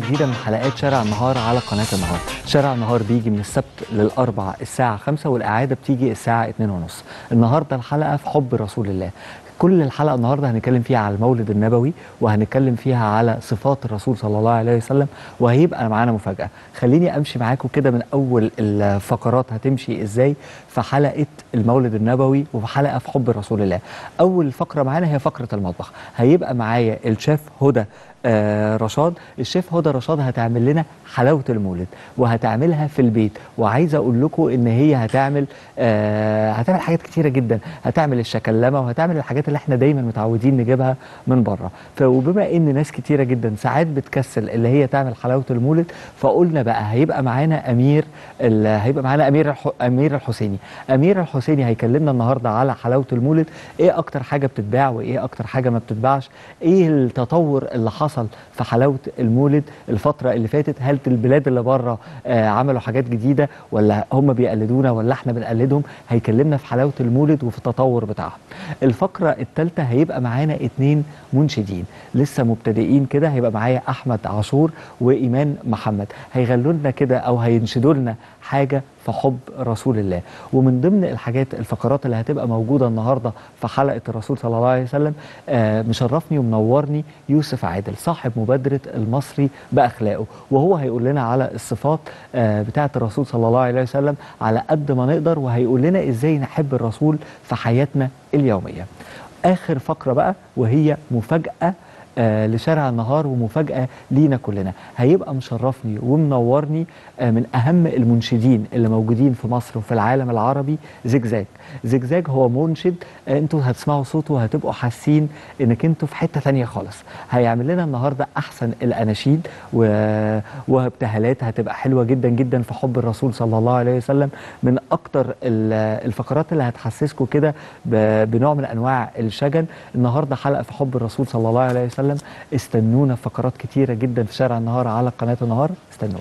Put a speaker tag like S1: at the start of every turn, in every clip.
S1: جديدة من حلقات شارع النهار على قناة النهار شارع النهار بيجي من السبت للأربع الساعة 5 والإعادة بتيجي الساعة 2 ونص النهاردة الحلقة في حب رسول الله كل الحلقة النهاردة هنتكلم فيها على المولد النبوي وهنتكلم فيها على صفات الرسول صلى الله عليه وسلم وهيبقى معانا مفاجأة خليني أمشي معاكم كده من أول الفقرات هتمشي إزاي في حلقة المولد النبوي وفي حلقة في حب رسول الله أول فقرة معانا هي فقرة المطبخ هيبقى معايا الشيف هدى آه رشاد الشيف هدى رشاد هتعمل لنا حلاوه المولد وهتعملها في البيت وعايزه اقول لكم ان هي هتعمل آه هتعمل حاجات كتيره جدا هتعمل الشكلمه وهتعمل الحاجات اللي احنا دايما متعودين نجيبها من بره وبما ان ناس كتيره جدا ساعات بتكسل اللي هي تعمل حلاوه المولد فقلنا بقى هيبقى معانا امير هيبقى معانا امير الح... امير الحسيني امير الحسيني هيكلمنا النهارده على حلاوه المولد ايه اكتر حاجه بتتباع وايه اكتر حاجه ما بتتباعش ايه التطور اللي حصل حصل في حلاوه المولد الفتره اللي فاتت هل البلاد اللي بره آه عملوا حاجات جديده ولا هم بيقلدونا ولا احنا بنقلدهم هيكلمنا في حلاوه المولد وفي التطور بتاعها الفقره الثالثه هيبقى معانا اتنين منشدين لسه مبتدئين كده هيبقى معايا احمد عاشور وايمان محمد هيغنوا لنا كده او هينشدوا لنا حاجه في حب رسول الله ومن ضمن الحاجات الفقرات اللي هتبقى موجودة النهاردة في حلقة الرسول صلى الله عليه وسلم آه مشرفني ومنورني يوسف عادل صاحب مبادرة المصري بأخلاقه وهو هيقول لنا على الصفات آه بتاعة الرسول صلى الله عليه وسلم على قد ما نقدر وهيقول لنا ازاي نحب الرسول في حياتنا اليومية آخر فقرة بقى وهي مفاجأة آه لشارع النهار ومفاجأة لينا كلنا هيبقى مشرفني ومنورني آه من أهم المنشدين اللي موجودين في مصر وفي العالم العربي زجزاج زجزاج هو منشد آه انتوا هتسمعوا صوته وهتبقوا حاسين انك انتوا في حتة تانية خالص هيعمل لنا النهاردة أحسن الأناشيد و... وابتهالات هتبقى حلوة جدا جدا في حب الرسول صلى الله عليه وسلم من أكتر الفقرات اللي هتحسسكم كده ب... بنوع من أنواع الشجن النهاردة حلقة في حب الرسول صلى الله عليه وسلم وسلم استنونا في فقرات كتيرة جدا في شارع النهار على قناة النهار استنونا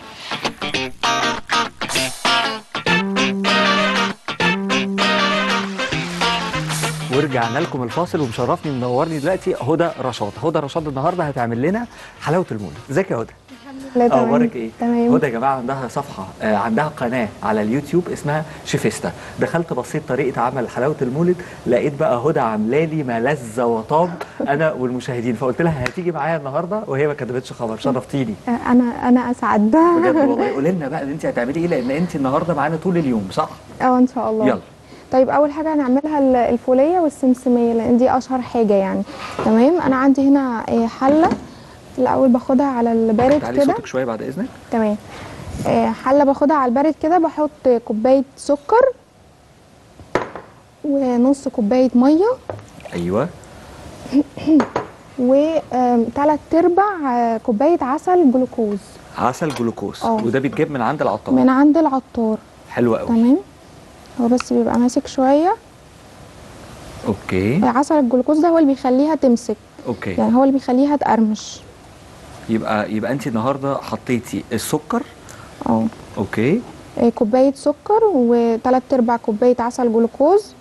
S1: ورجعنا لكم الفاصل ومشرفني ومنورني دلوقتي هدى رشاد هدى رشاد النهارده هتعمل لنا حلاوه المولد ازيك يا هدى
S2: لا تمام
S1: اخبارك ايه
S2: تمام
S1: هدى يا جماعه عندها صفحه آه عندها قناه على اليوتيوب اسمها شيفيستا دخلت بصيت طريقه عمل حلاوه المولد لقيت بقى هدى عامله لي ما لذ وطاب انا والمشاهدين فقلت لها هتيجي معايا النهارده وهي ما كتبتش خبر شرفتيني
S2: انا انا اسعد
S1: بجد والله قولي لنا بقى انت هتعملي ايه لان انت النهارده معانا طول اليوم صح
S2: اه ان شاء الله
S1: يلا
S2: طيب اول حاجه هنعملها الفوليه والسمسميه لان دي اشهر حاجه يعني تمام انا عندي هنا حله الاول باخدها على البارد
S1: تعالي
S2: كده
S1: صوتك شويه بعد اذنك
S2: تمام حله باخدها على البارد كده بحط كوبايه سكر ونص كوبايه ميه
S1: ايوه
S2: وثلاث ارباع كوبايه عسل جلوكوز
S1: عسل جلوكوز
S2: أوه.
S1: وده بيتجاب من عند العطار
S2: من عند العطار
S1: حلو قوي
S2: تمام هو بس بيبقى ماسك شويه
S1: اوكي
S2: عسل الجلوكوز ده هو اللي بيخليها تمسك
S1: اوكي
S2: يعني هو اللي بيخليها تقرمش
S1: يبقى يبقى انت النهارده حطيتي السكر
S2: اه
S1: اوكي
S2: آه، كوبايه سكر وثلاث ارباع كوبايه عسل جلوكوز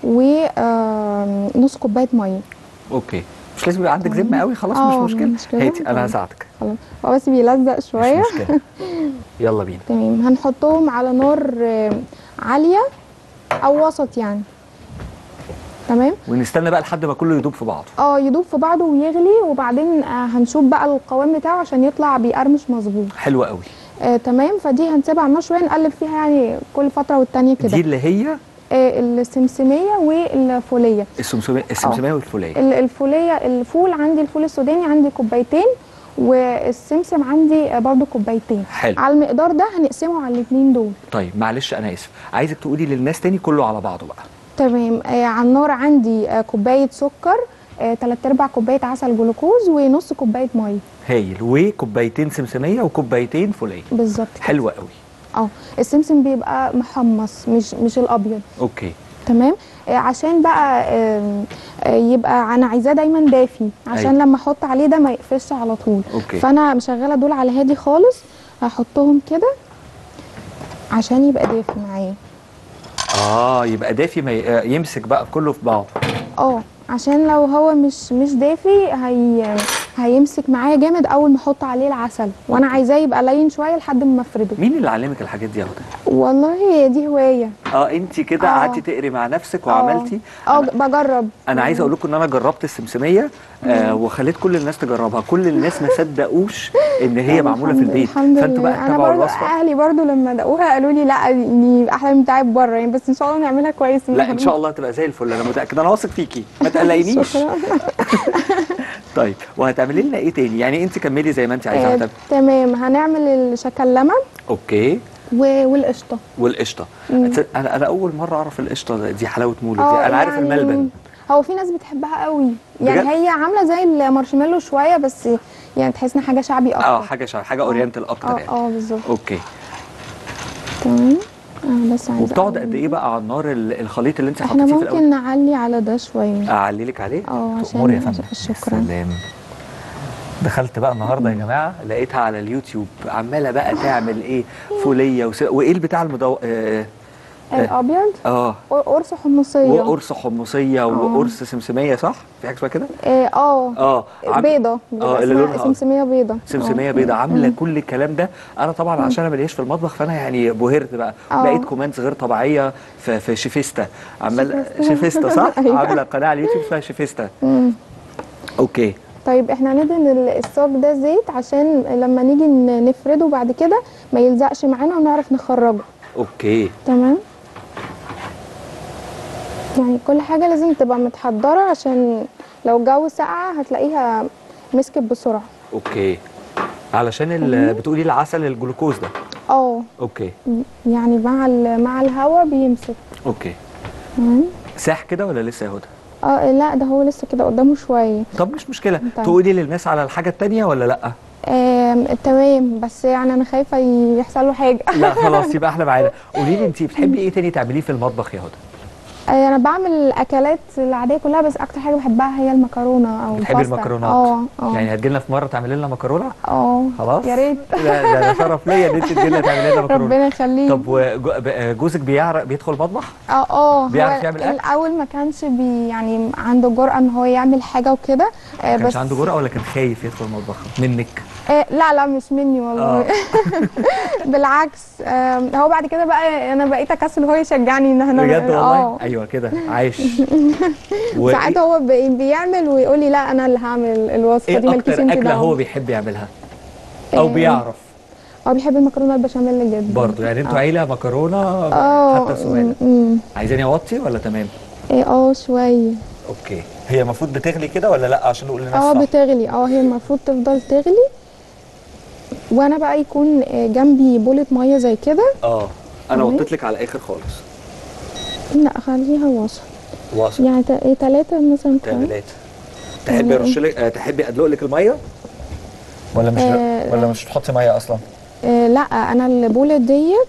S2: ونص كوبايه ميه
S1: اوكي مش لازم يبقى عندك ذمه قوي خلاص
S2: آه،
S1: مش مشكله
S2: مش كده؟
S1: هاتي انا
S2: طيب.
S1: هساعدك
S2: خلاص هو بس بيلزق شويه
S1: مش مشكله يلا بينا
S2: تمام هنحطهم على نار آه، عاليه او وسط يعني تمام
S1: ونستنى بقى لحد ما كله يدوب في بعضه
S2: اه يدوب في بعضه ويغلي وبعدين آه، هنشوف بقى القوام بتاعه عشان يطلع بيقرمش مظبوط
S1: حلو قوي
S2: آه تمام فدي هنسيبها على النار شويه نقلب فيها يعني كل فتره والتانيه
S1: دي
S2: كده
S1: اللي هي
S2: آه السمسميه والفوليه
S1: السمسميه السمسميه والفوليه
S2: ال- الفوليه الفول عندي الفول السوداني عندي كوبايتين والسمسم عندي آه، برضو كوبايتين
S1: حلو
S2: على المقدار ده هنقسمه على الاثنين دول
S1: طيب معلش انا اسف عايزك تقولي للناس تاني كله على بعضه بقى
S2: تمام آه على النار عندي آه كوبايه سكر آه تلات ارباع كوبايه عسل جلوكوز ونص كوبايه ميه
S1: هايل وكوبايتين سمسميه وكوبايتين فوليه
S2: بالظبط كده.
S1: حلوه قوي
S2: اه السمسم بيبقى محمص مش مش الابيض
S1: اوكي
S2: تمام آه عشان بقى آم، آه يبقى انا عايزاه دايما دافي عشان
S1: أيوة.
S2: لما احط عليه ده ما يقفش على طول
S1: اوكي
S2: فانا مشغله دول على هادي خالص هحطهم كده عشان يبقى دافي معايا
S1: اه يبقى دافي ما ي- آه، يمسك بقى كله في بعضه
S2: اه عشان لو هو مش مش دافي هي هيمسك معايا جامد اول ما احط عليه العسل وانا عايزاه يبقى لين شويه لحد ما افرده
S1: مين اللي علمك الحاجات دي يا هدى
S2: والله دي هوايه
S1: اه انت كده
S2: آه.
S1: قعدتي تقري مع نفسك وعملتي
S2: اه
S1: أنا-
S2: بجرب
S1: انا عايز اقول لكم ان انا جربت السمسميه آه وخليت كل الناس تجربها كل الناس ما صدقوش ان هي معموله في
S2: الحمد-
S1: البيت
S2: الحمد
S1: فانتوا بقى
S2: لله. انا
S1: اتبعوا
S2: برضو
S1: الوصفه
S2: اهلي برضو لما دقوها قالوا لي لا دي احلى من بتاعت بره يعني بس ان شاء الله نعملها كويس
S1: لا ان شاء الله تبقى زي الفل انا متاكد انا واثق فيكي ما تقلقينيش
S2: شكرا
S1: طيب وهتعملي لنا ايه تاني يعني انت كملي زي ما انت عايزه
S2: آه،
S1: هتعملي
S2: تمام هنعمل الشكلمه
S1: اوكي
S2: و- والقشطه
S1: والقشطه
S2: مم.
S1: تصدق انا انا اول مره اعرف القشطه ده- دي حلاوه مولد
S2: آه،
S1: دي انا عارف
S2: يعني
S1: الملبن
S2: هو في ناس بتحبها قوي يعني
S1: بجد؟
S2: هي عامله زي المارشميلو شويه بس يعني تحس ان حاجه شعبي اكتر
S1: اه حاجه شا... حاجه اورينتال اكتر
S2: اه
S1: يعني
S2: اه بالظبط
S1: اوكي
S2: تمام انا بس عايزه
S1: وبتقعد
S2: أعمل-
S1: قد ايه بقى على النار ال- الخليط اللي انت
S2: احنا
S1: حطيتيه في الاول
S2: ممكن نعلي على ده شويه
S1: اعلي لك عليه
S2: اه عشان
S1: تأمري يا فندم
S2: شكرا
S1: سلام دخلت بقى النهارده يا جماعه لقيتها على اليوتيوب عماله بقى تعمل ايه فوليه وس... وايه البتاع المدو... اه
S2: الابيض
S1: اه
S2: قرص حمصيه
S1: وقرص حمصيه وقرص سمسميه صح في حاجه اسمها كده
S2: اه اه
S1: اه عم-
S2: بيضه
S1: اه
S2: بيبقى
S1: اللي
S2: اسمها
S1: لونها
S2: سمسميه بيضه
S1: سمسميه
S2: آه.
S1: بيضه عامله
S2: مم.
S1: كل الكلام ده انا طبعا عشان انا ماليش في المطبخ فانا يعني بهرت بقى
S2: آه.
S1: لقيت كومنتس غير طبيعيه في, في شيفيستا عمال
S2: شيفيستا.
S1: شيفيستا صح
S2: أيوة.
S1: عامله قناه على اليوتيوب اسمها شيفيستا
S2: مم.
S1: اوكي
S2: طيب احنا هندهن ال- الصاج ده زيت عشان لما نيجي ن- نفرده بعد كده ما يلزقش معانا ونعرف نخرجه
S1: اوكي
S2: تمام يعني كل حاجة لازم تبقى متحضرة عشان لو الجو ساقعة هتلاقيها مسكت بسرعة
S1: اوكي علشان ال- بتقولي العسل الجلوكوز ده
S2: اه
S1: اوكي
S2: يعني مع ال- مع الهوا بيمسك
S1: اوكي
S2: تمام
S1: ساح كده ولا لسه يا هدى
S2: اه لا ده هو لسه كده قدامه شوية
S1: طب مش مشكله
S2: طيب.
S1: تقولي للناس على الحاجه التانية ولا لا
S2: آم، تمام بس يعني انا خايفة يحصل له حاجة
S1: لا خلاص يبقى احنا معانا قولي لي انت بتحبي ايه تاني تعمليه في المطبخ يا هدى
S2: آه، انا بعمل الاكلات العاديه كلها بس اكتر حاجه بحبها هي المكرونه او
S1: بتحبي
S2: الباستا
S1: المكرونات
S2: اه اه
S1: يعني هتجي لنا في مره تعملي لنا مكرونه
S2: اه
S1: خلاص
S2: يا ريت
S1: لا ده ده شرف ليا ان انت تجي لنا تعملي لنا مكرونه
S2: ربنا يخليك
S1: طب وجوزك بيعرف بيدخل المطبخ
S2: اه اه
S1: بيعرف
S2: هو
S1: يعمل أكل؟
S2: الاول ما كانش بي يعني عنده جرأة ان هو يعمل حاجه وكده آه
S1: كانش
S2: بس
S1: عنده جرأة ولا كان خايف يدخل المطبخ منك
S2: آه لا لا مش مني والله
S1: آه.
S2: بالعكس آه هو بعد كده بقى انا بقيت اكسل وهو يشجعني ان احنا
S1: بجد والله
S2: اه
S1: ايوه كده عايش و-
S2: ساعات هو بي- بيعمل ويقول لي لا انا اللي هعمل الوصفه دي
S1: ايه
S2: مالكيش
S1: اكتر
S2: انت
S1: اكله
S2: دعوة.
S1: هو بيحب يعملها او
S2: آه،
S1: بيعرف
S2: هو بيحب المكرونه البشاميل جدا
S1: برضه يعني انتوا
S2: آه.
S1: عيله مكرونه
S2: اه
S1: حتى سؤال
S2: م- م.
S1: عايزاني اوطي ولا تمام
S2: إيه، اه شويه
S1: اوكي هي المفروض بتغلي كده ولا لا عشان نقول للناس
S2: اه
S1: صح
S2: بتغلي اه هي المفروض تفضل تغلي وانا بقى يكون آه، جنبي بولة ميه زي كده
S1: اه انا
S2: تمام.
S1: وطيت لك على الاخر خالص
S2: لا خليها وسط
S1: واصل
S2: يعني تا- إيه، تلاتة مثلا كويس.
S1: تعملات تحبي
S2: يعني
S1: ارش لك آه تحبي ادلق لك الميه ولا مش
S2: آه،
S1: ولا مش بتحطي ميه اصلا
S2: آه لا انا البولة ديت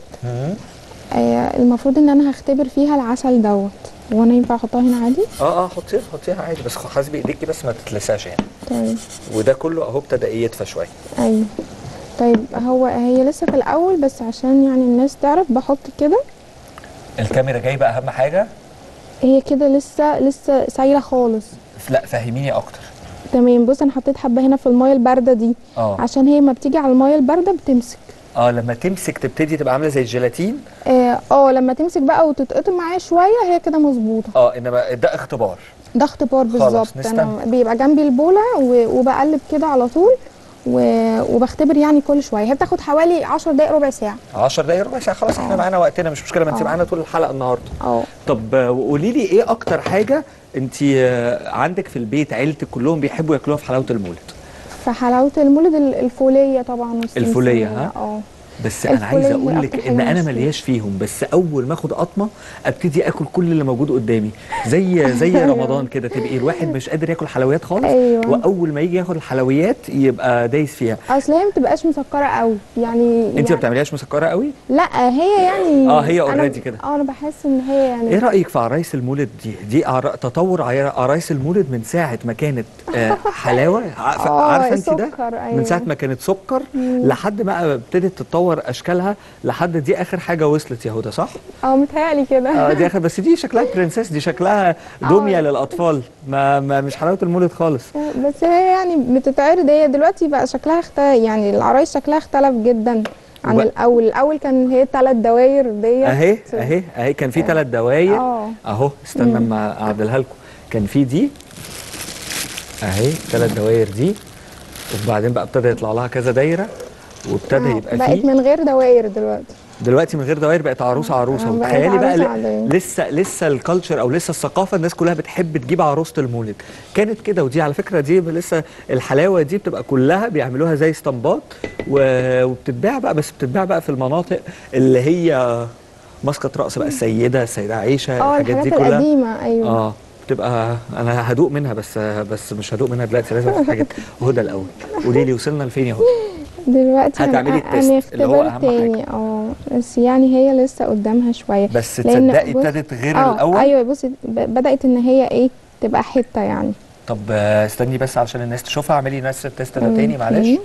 S2: آه المفروض ان انا هختبر فيها العسل دوت وانا ينفع احطها هنا عادي
S1: اه اه حطيها حطيها عادي بس حاسبي ايديكي بس ما تتلسعش يعني
S2: طيب
S1: وده كله اهو ابتدى يدفى شويه
S2: ايوه طيب هو هي لسه في الاول بس عشان يعني الناس تعرف بحط كده
S1: الكاميرا جايبه اهم حاجه
S2: هي كده لسه لسه سايله خالص
S1: لا فهميني اكتر
S2: تمام بص انا حطيت حبه هنا في الميه البارده دي
S1: اه
S2: عشان هي ما بتيجي على الميه البارده بتمسك
S1: اه لما تمسك تبتدي تبقى عامله زي الجيلاتين
S2: اه آه، لما تمسك بقى وتتقطم معايا شويه هي كده مظبوطه
S1: اه انما ده اختبار
S2: ده اختبار بالظبط
S1: نستنى.
S2: انا بيبقى جنبي البوله و- وبقلب كده على طول و- وبختبر يعني كل شويه هي بتاخد حوالي 10 دقائق ربع ساعه
S1: 10 دقايق ربع ساعه خلاص احنا
S2: آه.
S1: معانا وقتنا مش مشكله ما انت
S2: آه.
S1: معانا طول الحلقه النهارده
S2: اه
S1: طب آه، قولي لي ايه اكتر حاجه انت آه، عندك في البيت عيلتك كلهم بيحبوا ياكلوها في حلاوه المولد
S2: فحلاوه المولد ال- الفوليه طبعا والسمسمية.
S1: الفولية، ها؟
S2: اه
S1: بس انا عايز
S2: الفولية
S1: اقول
S2: هي
S1: لك
S2: أكتر
S1: ان
S2: حاجة
S1: انا
S2: مشهورة.
S1: ملياش فيهم بس اول ما اخد قطمه ابتدي اكل كل اللي موجود قدامي زي زي رمضان كده تبقي الواحد مش قادر ياكل حلويات خالص
S2: أيوة.
S1: واول ما يجي ياخد الحلويات يبقى دايس فيها
S2: اصل هي ما بتبقاش مسكره قوي يعني
S1: انت ما
S2: يعني
S1: بتعمليهاش مسكره قوي
S2: لا هي يعني
S1: آه، هي
S2: أنا-
S1: already كده.
S2: اه انا بحس ان هي يعني
S1: ايه رايك في عرايس المولد دي دي عر- تطور عيا- عرايس المولد من ساعه ما كانت آه، حلاوه عارفه
S2: آه،
S1: عارفه انت ده
S2: سكر،
S1: من
S2: أيوة.
S1: ساعه ما كانت سكر لحد ما ابتدت تتطور بنصور اشكالها لحد دي اخر حاجه وصلت يا هدى صح
S2: اه متهيألي كده
S1: اه دي اخر بس دي شكلها برنسيس دي شكلها دميه للاطفال ما, ما مش حلاوه المولد خالص
S2: بس هي يعني بتتعرض هي دلوقتي بقى شكلها اختلف يعني العرايس شكلها اختلف جدا عن
S1: وب-
S2: الاول الاول كان هي ثلاث دواير ديت
S1: اهي اهي اهي كان في ثلاث دواير
S2: اه
S1: اهو استنى اما اعدلها لكم كان في دي اهي ثلاث دواير دي وبعدين بقى ابتدى يطلع لها كذا دايره وابتدى
S2: آه،
S1: يبقى
S2: بقت
S1: في
S2: من غير دواير دلوقتي
S1: دلوقتي من غير دوائر بقت عروسه عروسه
S2: آه، بقت
S1: وتخيلي بقى
S2: عروسة
S1: ل-
S2: عادية.
S1: لسه لسه الكالتشر او لسه الثقافه الناس كلها بتحب تجيب عروسه المولد كانت كده ودي على فكره دي لسه الحلاوه دي بتبقى كلها بيعملوها زي اسطمبات و- وبتتباع بقى بس بتتباع بقى في المناطق اللي هي مسقط رأس بقى السيده السيده عائشه
S2: اه
S1: الحاجات دي
S2: الحاجات
S1: كلها
S2: القديمه ايوه
S1: اه بتبقى انا هدوق منها بس بس مش هدوق منها دلوقتي لازم اخد حاجه هدى الاول قولي لي وصلنا لفين يا هدى
S2: دلوقتي
S1: هتعملي
S2: هن-
S1: التيست اللي هو
S2: هنختبر
S1: أهم
S2: تاني اه بس يعني هي لسه قدامها شويه
S1: بس
S2: لأن
S1: تصدقي
S2: بص-
S1: ابتدت غير
S2: اه
S1: الاول
S2: ايوه بصي ب- بدات ان هي ايه تبقى حته يعني
S1: طب آه، استني بس علشان الناس تشوفها اعملي نفس التيست ده تاني معلش
S2: أوكي.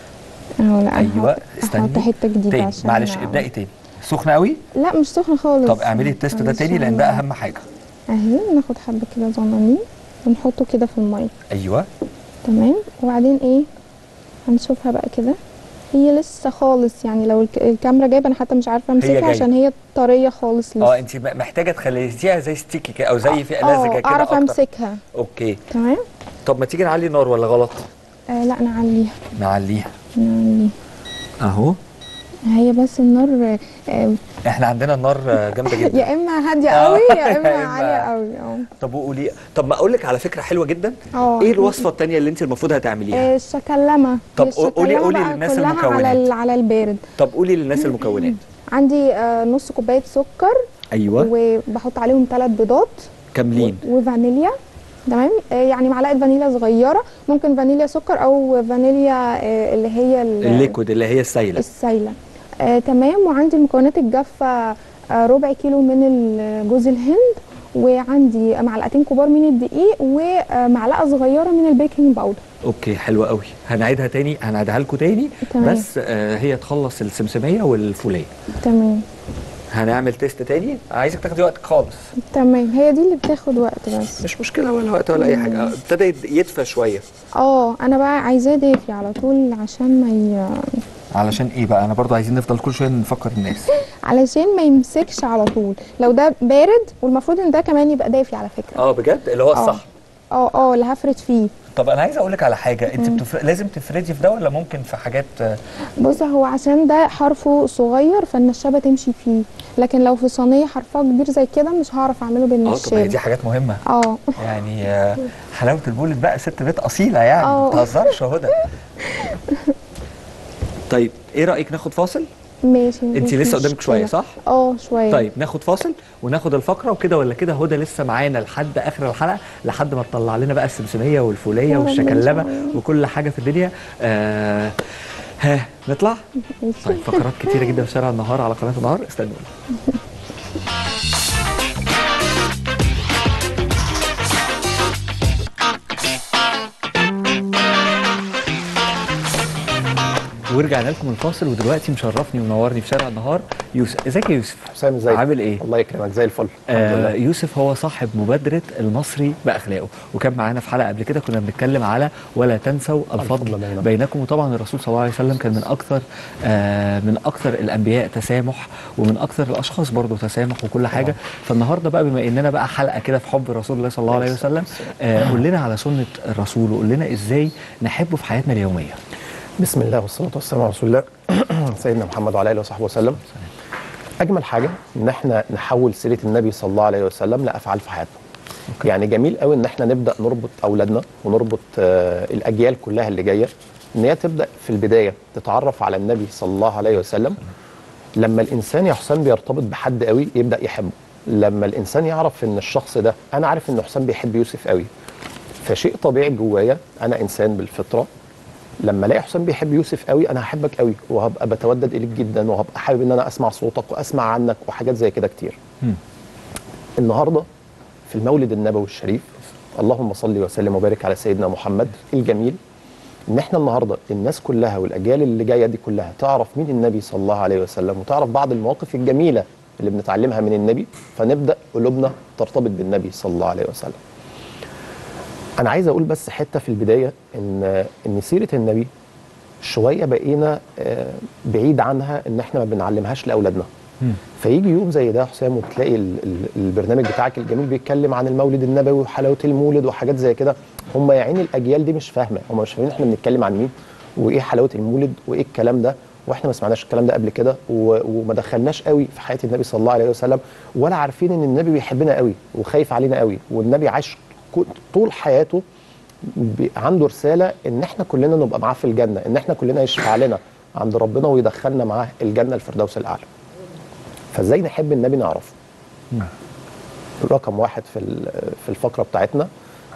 S2: اهو لا
S1: ايوه
S2: احط
S1: استني
S2: حته جديده
S1: تاني
S2: عشان
S1: معلش ابدأي تاني سخنة قوي
S2: لا مش سخنه خالص
S1: طب اعملي التيست ده تاني لان ده اهم حاجة
S2: اهي ناخد حبه كده زنانين ونحطه كده في الميه
S1: ايوه
S2: تمام وبعدين ايه هنشوفها بقى كده هي لسه خالص يعني لو الك- الكاميرا جايبه انا حتى مش عارفه امسكها
S1: جاية.
S2: عشان هي طريه خالص لسه
S1: اه انت محتاجة تخليها زي ستيكي كده او زي في لزجة
S2: اه
S1: كده
S2: اعرف
S1: اكتر
S2: امسكها
S1: اوكي
S2: تمام
S1: طب ما تيجي نعلي النار ولا غلط
S2: آه لا نعليها
S1: نعليها
S2: نعليها
S1: اهو
S2: هي بس النار آه
S1: احنا عندنا النار آه، جامدة جدا
S2: يا اما هاديه
S1: آه،
S2: قوي يا
S1: يا
S2: اما
S1: إما-
S2: عاليه قوي اه
S1: طب وقولي طب ما اقول لك على فكرة حلوة جدا
S2: اه
S1: ايه الوصفة التانية اللي انت المفروض هتعمليها
S2: آه، الشكلمه
S1: طب
S2: هي
S1: قولي-
S2: الشكلمة
S1: قولي
S2: بقى
S1: للناس
S2: كلها
S1: المكونات.
S2: على ال- على البارد
S1: طب قولي للناس المكونات
S2: عندي آه، نص كوبايه سكر
S1: ايوه
S2: وبحط عليهم ثلاث بيضات
S1: كاملين
S2: وفانيليا تمام آه، يعني معلقه فانيليا صغيره ممكن فانيليا سكر او فانيليا آه، اللي هي ال-
S1: الليكويد اللي هي السايلة
S2: السايله آه، تمام وعندي المكونات الجافه آه، ربع كيلو من ال- جوز الهند وعندي معلقتين كبار من الدقيق ومعلقه صغيره من البيكنج باودر
S1: اوكي حلوة قوي هنعيدها تاني هنعيدها لكم تاني
S2: تمام.
S1: بس آه هي تخلص السمسمية والفولية
S2: تمام
S1: هنعمل تيست تاني عايزك تاخدي وقتك خالص
S2: تمام هي دي اللي بتاخد وقت بس
S1: مش مشكلة ولا وقت ولا اي حاجة ابتدى يد- يدفى شوية
S2: اه انا بقى عايزاه دافي على طول عشان ما ي...
S1: علشان ايه بقى انا برضو عايزين نفضل كل شوية نفكر الناس
S2: علشان ما يمسكش على طول لو ده بارد والمفروض ان ده كمان يبقى دافي على فكره
S1: اه بجد اللي هو
S2: آه.
S1: الصح
S2: اه اه اللي هفرد فيه
S1: طب انا عايز اقول لك على حاجة انت بتفر... لازم تفردي في ده ولا ممكن في حاجات آه،
S2: بص هو عشان ده حرفه صغير فالنشابه تمشي فيه لكن لو في صينيه حرفها كبير زي كده مش هعرف اعمله
S1: اه طب ما هي
S2: بالنشابه
S1: دي حاجات مهمة
S2: اه
S1: يعني آه، حلاوة المولد بقى ست بيت أصيلة يعني ما
S2: آه.
S1: تهزرش يا هدى طيب ايه رأيك ناخد فاصل؟
S2: ماشي
S1: انت
S2: مفيش
S1: لسه قدامك شوية
S2: مشكلة.
S1: صح؟
S2: اه شويه
S1: طيب ناخد فاصل وناخد الفقره وكده ولا كده هدى لسه معانا لحد اخر الحلقه لحد ما تطلع لنا بقى السمسميه والفوليه
S2: يا رب إن شاء
S1: والشكلمه
S2: الله.
S1: وكل حاجه في الدنيا آه ها نطلع
S2: ماشي.
S1: طيب فقرات كتيره جدا في شارع النهار على قناه النهار استنونا ورجعنا لكم الفاصل ودلوقتي مشرفني ومنورني في شارع النهار يوسف ازيك يا يوسف
S3: حسام ازيك
S1: عامل ايه
S3: الله يكرمك زي الفل الحمد
S1: آه
S3: لله.
S1: يوسف هو صاحب مبادرة المصري بأخلاقه وكان معانا في حلقة قبل كده كنا بنتكلم على ولا تنسوا الفضل
S3: الفضل بينكم.
S1: بينكم وطبعا الرسول صلى الله عليه وسلم كان من أكثر آه من أكثر الأنبياء تسامح ومن أكثر الأشخاص برضو تسامح وكل حاجة فالنهاردة بقى بما إننا بقى حلقة كده في حب رسول الله صلى الله عليه وسلم آه قول لنا على سنة الرسول وقول لنا إزاي نحبه في حياتنا اليومية
S3: بسم الله والصلاه والسلام على رسول الله سيدنا محمد وعلى اله وصحبه وسلم اجمل حاجه ان احنا نحول سيره النبي صلى الله عليه وسلم لافعال في حياتنا يعني جميل قوي ان احنا نبدا نربط اولادنا ونربط آه الاجيال كلها اللي جايه ان هي تبدا في البدايه تتعرف على النبي صلى الله عليه وسلم لما الانسان يا حسام بيرتبط بحد قوي يبدا يحبه لما الانسان يعرف ان الشخص ده انا عارف ان حسام بيحب يوسف قوي فشيء طبيعي جوايا انا انسان بالفطره لما الاقي حسام بيحب يوسف قوي انا هحبك قوي وهبقى بتودد اليك جدا وهبقى حابب ان انا اسمع صوتك واسمع عنك وحاجات زي كده كتير
S1: مم.
S3: النهارده في المولد النبوي الشريف اللهم صل وسلم وبارك على سيدنا محمد الجميل ان احنا النهارده الناس كلها والاجيال اللي جايه دي كلها تعرف مين النبي صلى الله عليه وسلم وتعرف بعض المواقف الجميله اللي بنتعلمها من النبي فنبدا قلوبنا ترتبط بالنبي صلى الله عليه وسلم. انا عايز اقول بس حته في البدايه ان ان سيره النبي شويه بقينا آه، بعيد عنها ان احنا ما بنعلمهاش لاولادنا. فيجي يوم زي ده يا حسام وتلاقي ال- ال- البرنامج بتاعك الجميل بيتكلم عن المولد النبوي وحلاوه المولد وحاجات زي كده هم يا عيني الاجيال دي مش فاهمه هم مش فاهمين احنا بنتكلم عن مين وايه حلاوه المولد وايه الكلام ده واحنا ما سمعناش الكلام ده قبل كده و- وما دخلناش قوي في حياه النبي صلى الله عليه وسلم ولا عارفين ان النبي بيحبنا قوي وخايف علينا قوي والنبي عاش كو- طول حياته بي- عنده رساله ان احنا كلنا نبقى معاه في الجنه ان احنا كلنا يشفع لنا عند ربنا ويدخلنا معاه الجنه الفردوس الاعلى فازاي نحب النبي نعرفه رقم واحد في ال- في الفقره بتاعتنا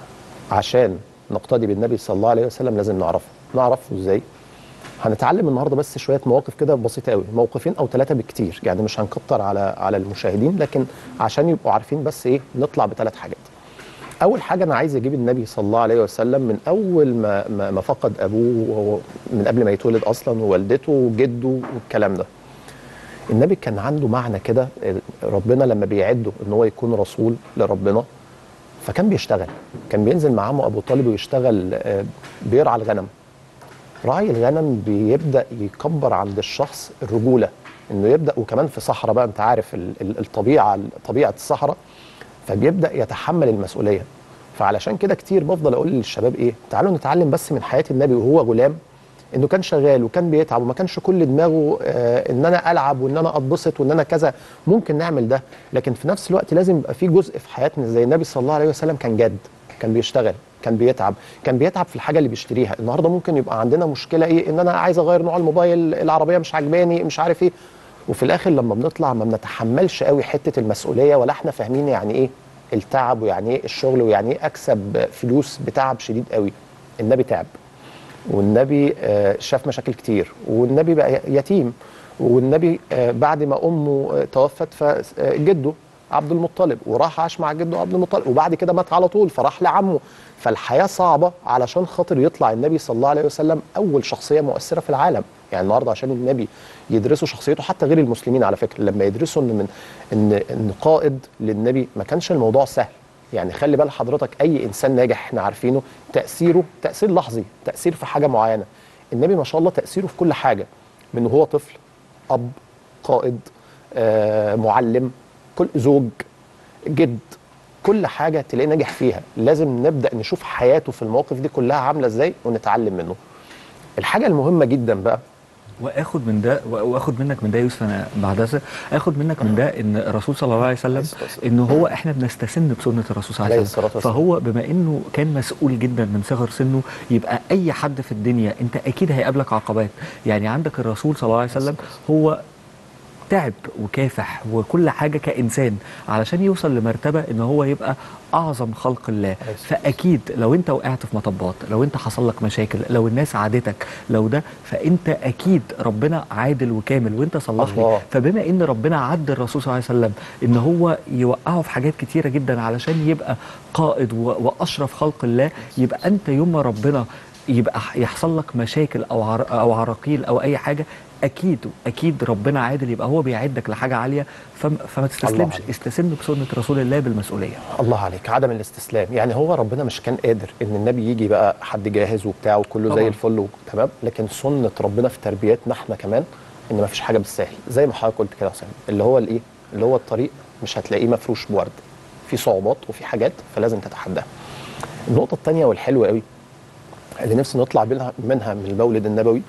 S3: عشان نقتدي بالنبي صلى الله عليه وسلم لازم نعرفه نعرفه ازاي هنتعلم النهارده بس شويه مواقف كده بسيطه قوي موقفين او ثلاثه بالكتير يعني مش هنكتر على على المشاهدين لكن عشان يبقوا عارفين بس ايه نطلع بثلاث حاجات اول حاجه انا عايز اجيب النبي صلى الله عليه وسلم من اول ما ما, ما فقد ابوه وهو من قبل ما يتولد اصلا ووالدته وجده والكلام ده النبي كان عنده معنى كده ربنا لما بيعده ان هو يكون رسول لربنا فكان بيشتغل كان بينزل مع عمه ابو طالب ويشتغل آه، بيرعى الغنم راعي الغنم بيبدا يكبر عند الشخص الرجوله انه يبدا وكمان في صحراء بقى انت عارف ال- ال- الطبيعه طبيعه الصحراء فبيبدا يتحمل المسؤوليه فعلشان كده كتير بفضل اقول للشباب ايه تعالوا نتعلم بس من حياه النبي وهو غلام انه كان شغال وكان بيتعب وما كانش كل دماغه آه ان انا العب وان انا اتبسط وان انا كذا ممكن نعمل ده لكن في نفس الوقت لازم يبقى في جزء في حياتنا زي النبي صلى الله عليه وسلم كان جد كان بيشتغل كان بيتعب كان بيتعب في الحاجه اللي بيشتريها النهارده ممكن يبقى عندنا مشكله ايه ان انا عايز اغير نوع الموبايل العربيه مش عجباني مش عارف ايه وفي الاخر لما بنطلع ما بنتحملش قوي حته المسؤوليه ولا احنا فاهمين يعني ايه التعب ويعني ايه الشغل ويعني ايه اكسب فلوس بتعب شديد قوي النبي تعب والنبي آه، شاف مشاكل كتير والنبي بقى يتيم والنبي آه، بعد ما امه آه، توفت فجده عبد المطلب وراح عاش مع جده عبد المطلب وبعد كده مات على طول فراح لعمه فالحياه صعبه علشان خاطر يطلع النبي صلى الله عليه وسلم اول شخصيه مؤثره في العالم يعني النهارده عشان النبي يدرسوا شخصيته حتى غير المسلمين على فكره لما يدرسوا ان من ان ان قائد للنبي ما كانش الموضوع سهل يعني خلي بال حضرتك اي انسان ناجح احنا عارفينه تاثيره تاثير لحظي تاثير في حاجه معينه النبي ما شاء الله تاثيره في كل حاجه من وهو طفل اب قائد آه معلم كل زوج جد كل حاجه تلاقيه ناجح فيها لازم نبدا نشوف حياته في المواقف دي كلها عامله ازاي ونتعلم منه الحاجه المهمه جدا بقى
S1: واخد من ده واخد منك من ده يا يوسف انا بعد هذا اخد منك من ده ان الرسول صلى الله عليه وسلم
S3: الصلاة والسلام.
S1: ان هو احنا بنستسن بسنه الرسول صلى الله
S3: عليه
S1: عليه
S3: الصلاة
S1: وسلم
S3: والسلام.
S1: فهو بما انه كان مسؤول جدا من صغر سنه يبقى اي حد في الدنيا انت اكيد هيقابلك عقبات يعني عندك الرسول صلى الله عليه وسلم هو تعب وكافح وكل حاجه كانسان علشان يوصل لمرتبه ان هو يبقى اعظم خلق الله
S3: عليه الصلاة
S1: فاكيد لو انت وقعت في مطبات لو انت حصل لك مشاكل لو الناس عادتك لو ده فانت اكيد ربنا عادل وكامل وانت صلح لي
S3: الله.
S1: فبما ان ربنا عد الرسول صلى الله عليه وسلم ان هو يوقعه في حاجات كتيره جدا علشان يبقى قائد و- واشرف خلق الله يبقى انت يوم ما ربنا يبقى ح- يحصل لك مشاكل او عر او عراقيل او اي حاجه اكيد اكيد ربنا عادل يبقى هو بيعدك لحاجه عاليه فم فما تستسلمش
S3: عليك.
S1: استسلم بسنه رسول الله بالمسؤوليه
S3: الله عليك عدم الاستسلام يعني هو ربنا مش كان قادر ان النبي يجي بقى حد جاهز وبتاع وكله زي
S1: طبعاً.
S3: الفل تمام لكن سنه ربنا في تربيتنا احنا كمان ان ما فيش حاجه بالسهل زي ما حضرتك قلت كده يا حسام اللي هو الايه اللي هو الطريق مش هتلاقيه مفروش بورد في صعوبات وفي حاجات فلازم تتحداها النقطه الثانيه والحلوه قوي اللي نفسي نطلع منها منها من المولد النبوي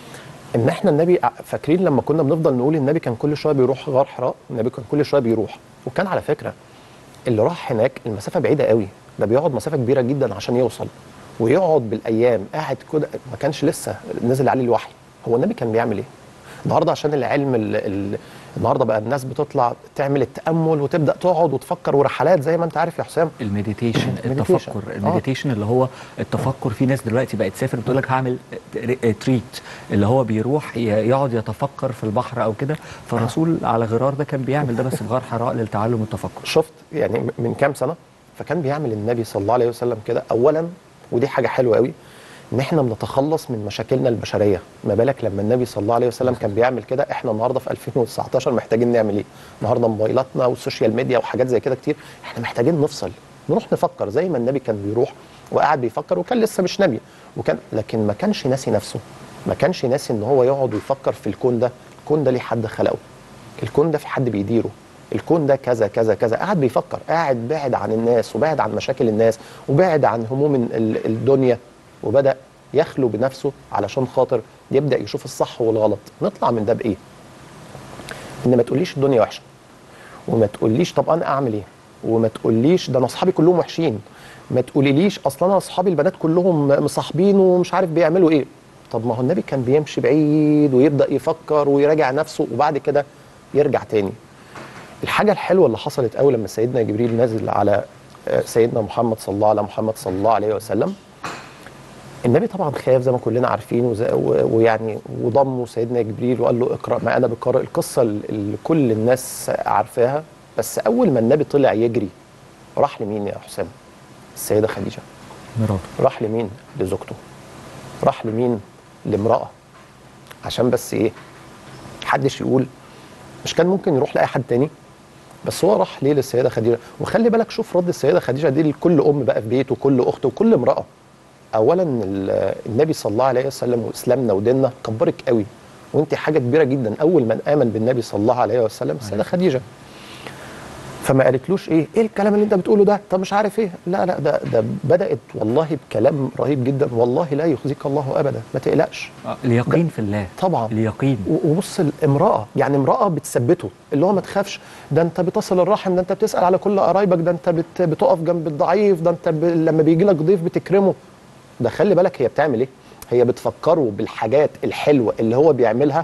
S3: ان احنا النبي فاكرين لما كنا بنفضل نقول النبي كان كل شويه بيروح غار حراء النبي كان كل شويه بيروح وكان على فكره اللي راح هناك المسافه بعيده قوي ده بيقعد مسافه كبيره جدا عشان يوصل ويقعد بالايام قاعد كده ما كانش لسه نزل عليه الوحي هو النبي كان بيعمل ايه النهارده عشان العلم ال ال النهارده بقى الناس بتطلع تعمل التامل وتبدا تقعد وتفكر ورحلات زي ما انت عارف يا حسام
S1: المديتيشن
S3: المديتيشن.
S1: التفكر
S3: آه.
S1: المديتيشن اللي هو التفكر في ناس دلوقتي بقت تسافر بتقول لك هعمل تريت اللي هو بيروح ي- يقعد يتفكر في البحر او كده فالرسول على غرار ده كان بيعمل ده بس في غار حراء للتعلم والتفكر
S3: شفت يعني م- من كام سنه فكان بيعمل النبي صلى الله عليه وسلم كده اولا ودي حاجه حلوه قوي ان احنا بنتخلص من مشاكلنا البشريه ما بالك لما النبي صلى الله عليه وسلم كان بيعمل كده احنا النهارده في 2019 محتاجين نعمل ايه النهارده موبايلاتنا والسوشيال ميديا وحاجات زي كده كتير احنا محتاجين نفصل نروح نفكر زي ما النبي كان بيروح وقاعد بيفكر وكان لسه مش نبي وكان لكن ما كانش ناسي نفسه ما كانش ناسي ان هو يقعد ويفكر في الكون ده الكون ده ليه حد خلقه الكون ده في حد بيديره الكون ده كذا كذا كذا قاعد بيفكر قاعد بعد عن الناس وبعد عن مشاكل الناس وبعد عن هموم ال- الدنيا وبدأ يخلو بنفسه علشان خاطر يبدأ يشوف الصح والغلط نطلع من ده بإيه ان ما تقوليش الدنيا وحشة وما تقوليش طب انا اعمل ايه وما تقوليش ده انا اصحابي كلهم وحشين ما تقوليليش اصلا انا اصحابي البنات كلهم مصاحبين ومش عارف بيعملوا ايه طب ما هو النبي كان بيمشي بعيد ويبدا يفكر ويراجع نفسه وبعد كده يرجع تاني الحاجه الحلوه اللي حصلت قوي لما سيدنا جبريل نزل على آه، سيدنا محمد صلى الله على محمد صلى الله عليه وسلم النبي طبعا خاف زي ما كلنا عارفين وز- و- ويعني وضمه سيدنا جبريل وقال له اقرا ما انا بقرا القصه اللي كل الناس عارفاها بس اول ما النبي طلع يجري راح لمين يا حسام؟ السيده خديجه
S1: مراته
S3: راح لمين؟ لزوجته راح لمين؟ لامراه عشان بس ايه؟ محدش يقول مش كان ممكن يروح لاي حد تاني بس هو راح ليه للسيده خديجه وخلي بالك شوف رد السيده خديجه دي لكل ام بقى في بيته وكل اخت وكل امراه اولا ال- النبي صلى الله عليه وسلم واسلامنا وديننا كبرك قوي وانت حاجه كبيره جدا اول من امن بالنبي صلى الله عليه وسلم السيده خديجه فما قالتلوش ايه ايه الكلام اللي انت بتقوله ده طب مش عارف ايه لا لا ده ده بدات والله بكلام رهيب جدا والله لا يخزيك الله ابدا ما تقلقش
S1: آه، اليقين في الله
S3: طبعا
S1: اليقين
S3: و- وبص الامراه يعني امراه بتثبته اللي هو ما تخافش ده انت بتصل الرحم ده انت بتسال على كل قرايبك ده انت بت بتقف جنب الضعيف ده انت ب... لما بيجي لك ضيف بتكرمه ده خلي بالك هي بتعمل ايه هي بتفكره بالحاجات الحلوه اللي هو بيعملها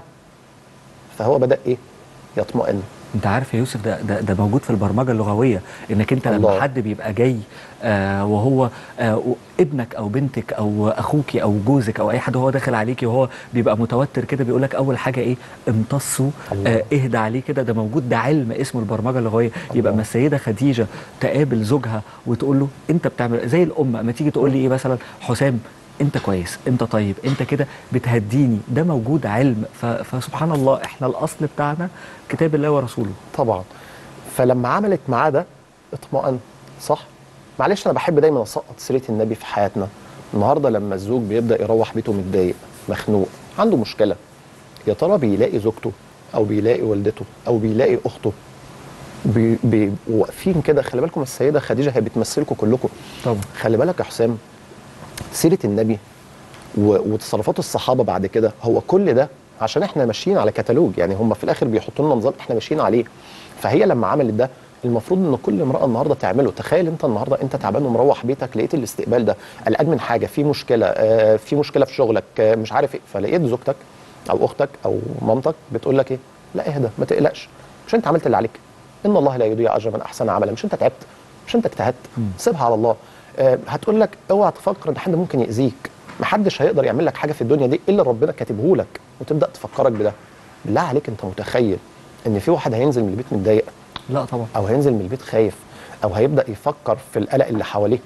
S3: فهو بدا ايه يطمئن
S1: انت عارف يا يوسف ده ده, ده موجود في البرمجه اللغويه انك انت لما
S3: الله.
S1: حد بيبقى جاي آه وهو آه و- ابنك او بنتك او اخوك او جوزك او اي حد وهو داخل عليكي وهو بيبقى متوتر كده بيقول لك اول حاجه ايه امتصوا
S3: الله.
S1: آه اهدى عليه كده ده موجود ده علم اسمه البرمجه اللغويه يبقى ما السيده خديجه تقابل زوجها وتقول له انت بتعمل زي الام ما تيجي تقول لي ايه مثلا حسام انت كويس انت طيب انت كده بتهديني ده موجود علم ف- فسبحان الله احنا الاصل بتاعنا كتاب الله ورسوله
S3: طبعا فلما عملت معاه ده اطمئن صح معلش انا بحب دايما اسقط سيره النبي في حياتنا النهارده لما الزوج بيبدا يروح بيته متضايق مخنوق عنده مشكله يا ترى بيلاقي زوجته او بيلاقي والدته او بيلاقي اخته بي- بي- واقفين كده خلي بالكم السيده خديجه هي بتمثلكم كلكم
S1: طبعا
S3: خلي بالك يا حسام سيره النبي و- وتصرفات الصحابه بعد كده هو كل ده عشان احنا ماشيين على كتالوج يعني هم في الاخر بيحطوا لنا نظام احنا ماشيين عليه فهي لما عملت ده المفروض ان كل امراه النهارده تعمله تخيل انت النهارده انت تعبان ومروح بيتك لقيت الاستقبال ده قلقان من حاجه في مشكله آه في مشكله في شغلك آه مش عارف ايه فلقيت زوجتك او اختك او مامتك بتقول لك ايه لا اهدى ما تقلقش مش انت عملت اللي عليك ان الله لا يضيع اجر من احسن عملا مش انت تعبت مش انت اجتهدت سيبها على الله آه هتقول لك اوعى تفكر ان حد ممكن ياذيك محدش هيقدر يعمل لك حاجه في الدنيا دي الا ربنا كاتبه لك وتبدا تفكرك بده بالله عليك انت متخيل ان في واحد هينزل من البيت متضايق
S1: لا طبعا
S3: او هينزل من البيت خايف او هيبدا يفكر في القلق اللي حواليه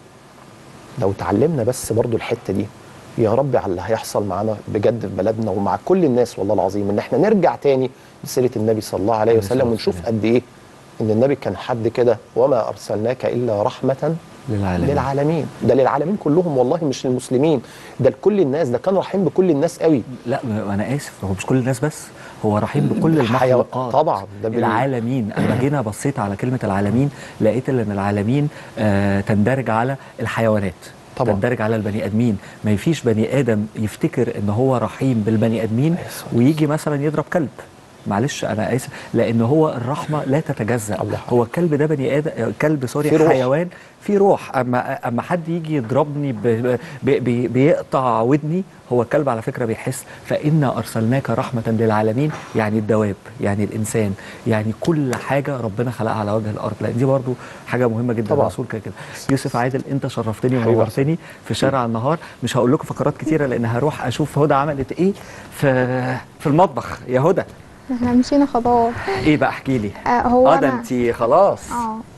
S3: لو اتعلمنا بس برضو الحته دي يا رب على اللي هيحصل معانا بجد في بلدنا ومع كل الناس والله العظيم ان احنا نرجع تاني لسيره النبي صلى الله عليه
S1: عليه الصلاة
S3: وسلم ونشوف
S1: والسلام.
S3: قد ايه ان النبي كان حد كده وما ارسلناك الا رحمه
S1: للعالمين
S3: للعالمين ده للعالمين كلهم والله مش للمسلمين ده لكل الناس ده كان رحيم بكل الناس قوي
S1: لا م- انا اسف هو مش كل الناس بس هو رحيم بكل
S3: الحيوان-
S1: المخلوقات
S3: طبعا، ده بال-
S1: العالمين اما جينا بصيت على كلمه العالمين لقيت ان العالمين آه تندرج على الحيوانات
S3: طبعا.
S1: تندرج على البني ادمين ما يفيش بني ادم يفتكر ان هو رحيم بالبني ادمين
S3: يس.
S1: ويجي مثلا يضرب كلب معلش انا اسف لان هو الرحمه لا تتجزا
S3: الله
S1: هو الكلب ده بني ادم كلب سوري
S3: في روح.
S1: حيوان في روح اما اما حد يجي يضربني ب... ب... بي... بيقطع ودني هو الكلب على فكره بيحس فانا ارسلناك رحمه للعالمين يعني الدواب يعني الانسان يعني كل حاجه ربنا خلقها على وجه الارض لان دي برضو حاجه مهمه جدا
S3: طبعا.
S1: الرسول كده كده يوسف عادل انت شرفتني
S3: حبيبي
S1: ونورتني في شارع النهار مش هقول لكم فقرات كتيره لان هروح اشوف هدى عملت ايه في في المطبخ يا هدى
S2: احنا مشينا خطوات
S1: ايه بقى احكي لي
S2: آه هو
S1: اه ده
S2: أنا-
S1: انت خلاص
S2: اه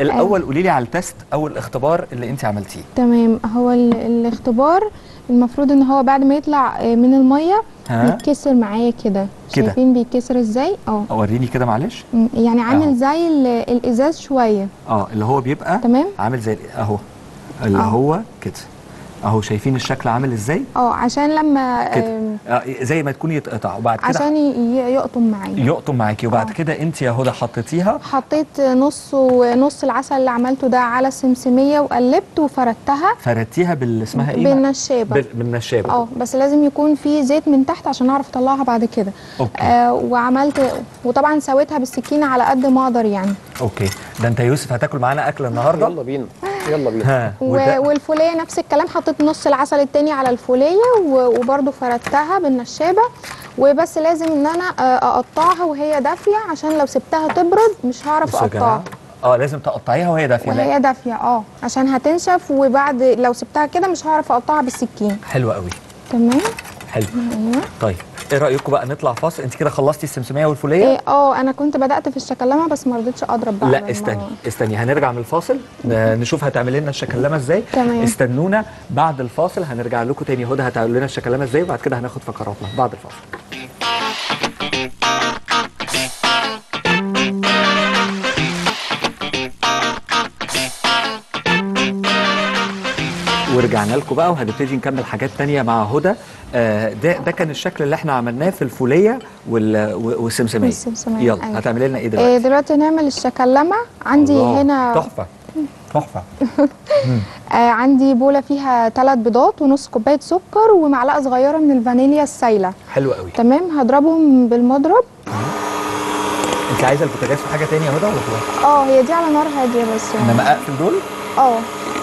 S1: الاول قولي لي على التست او الاختبار اللي انت عملتيه
S2: تمام هو ال- الاختبار المفروض ان هو بعد ما يطلع آه، من الميه
S1: ها
S2: بيتكسر معايا كده
S1: كده.
S2: شايفين بيتكسر ازاي اه
S1: وريني كده معلش
S2: م، يعني
S1: أهو.
S2: عامل زي ال- الازاز شويه
S1: اه اللي هو بيبقى
S2: تمام
S1: عامل زي اهو اللي
S2: آه.
S1: هو كده اهو شايفين الشكل عامل ازاي
S2: اه عشان لما
S1: كده.
S2: آم،
S1: آه زي ما تكون يتقطع وبعد كده
S2: عشان ي- ي- يقطم معايا
S1: يقطم معاكي وبعد
S2: آه.
S1: كده انت يا هدى حطيتيها
S2: حطيت نص ونص العسل اللي عملته ده على السمسميه وقلبت وفردتها
S1: فردتيها بال اسمها ايه
S2: بالنشابه
S1: بال- بالنشابه
S2: اه بس لازم يكون في زيت من تحت عشان اعرف اطلعها بعد كده
S1: اوكي
S2: آه وعملت وطبعا سويتها بالسكينه على قد ما اقدر يعني
S1: اوكي ده انت يا يوسف هتاكل معانا اكل النهارده
S3: يلا بينا يلا بينا
S1: ها
S2: و-
S1: وده-
S2: والفوليه نفس الكلام حطيت نص العسل التاني على الفوليه و- وبرده فردتها بالنشابه وبس لازم ان انا آه، اقطعها وهي دافيه عشان لو سبتها تبرد مش هعرف
S1: بصوا يا جماعه
S2: اقطعها
S1: اه لازم تقطعيها وهي دافيه لا
S2: وهي دافيه اه عشان هتنشف وبعد لو سبتها كده مش هعرف اقطعها بالسكين
S1: حلو قوي
S2: تمام
S1: حلو
S2: ايوه
S1: طيب ايه رايكم بقى نطلع فاصل انت كده خلصتي السمسميه والفوليه
S2: إيه، اه انا كنت بدات في الشكلمه بس ما رضيتش اضرب بقى
S1: لا
S2: بالمرة.
S1: استني استني هنرجع من الفاصل ن- نشوف هتعمل لنا الشكلمه ازاي
S2: تمام.
S1: استنونا بعد الفاصل هنرجع لكم تاني هدى هتعمل لنا الشكلمه ازاي وبعد كده هناخد فقراتنا بعد الفاصل ورجعنا لكم بقى وهنبتدي نكمل حاجات تانية مع هدى آه ده ده كان الشكل اللي احنا عملناه في الفوليه وال- و- والسمسميه
S2: والسمسمية،
S1: يلا
S2: أيوة.
S1: هتعملي لنا ايه
S2: إيه
S1: دلوقتي
S2: دلوقتي هنعمل الشكلمه عندي
S1: الله،
S2: هنا
S1: تحفه تحفه
S2: آه عندي بوله فيها ثلاث بيضات ونص كوبايه سكر ومعلقه صغيره من الفانيليا السايله
S1: حلو قوي
S2: تمام هضربهم بالمضرب
S1: انت عايزه البوتاجاز في حاجه تانية يا هدى ولا خلاص
S2: اه هي دي على نار هاديه بس يعني
S1: انما اقفل دول
S2: اه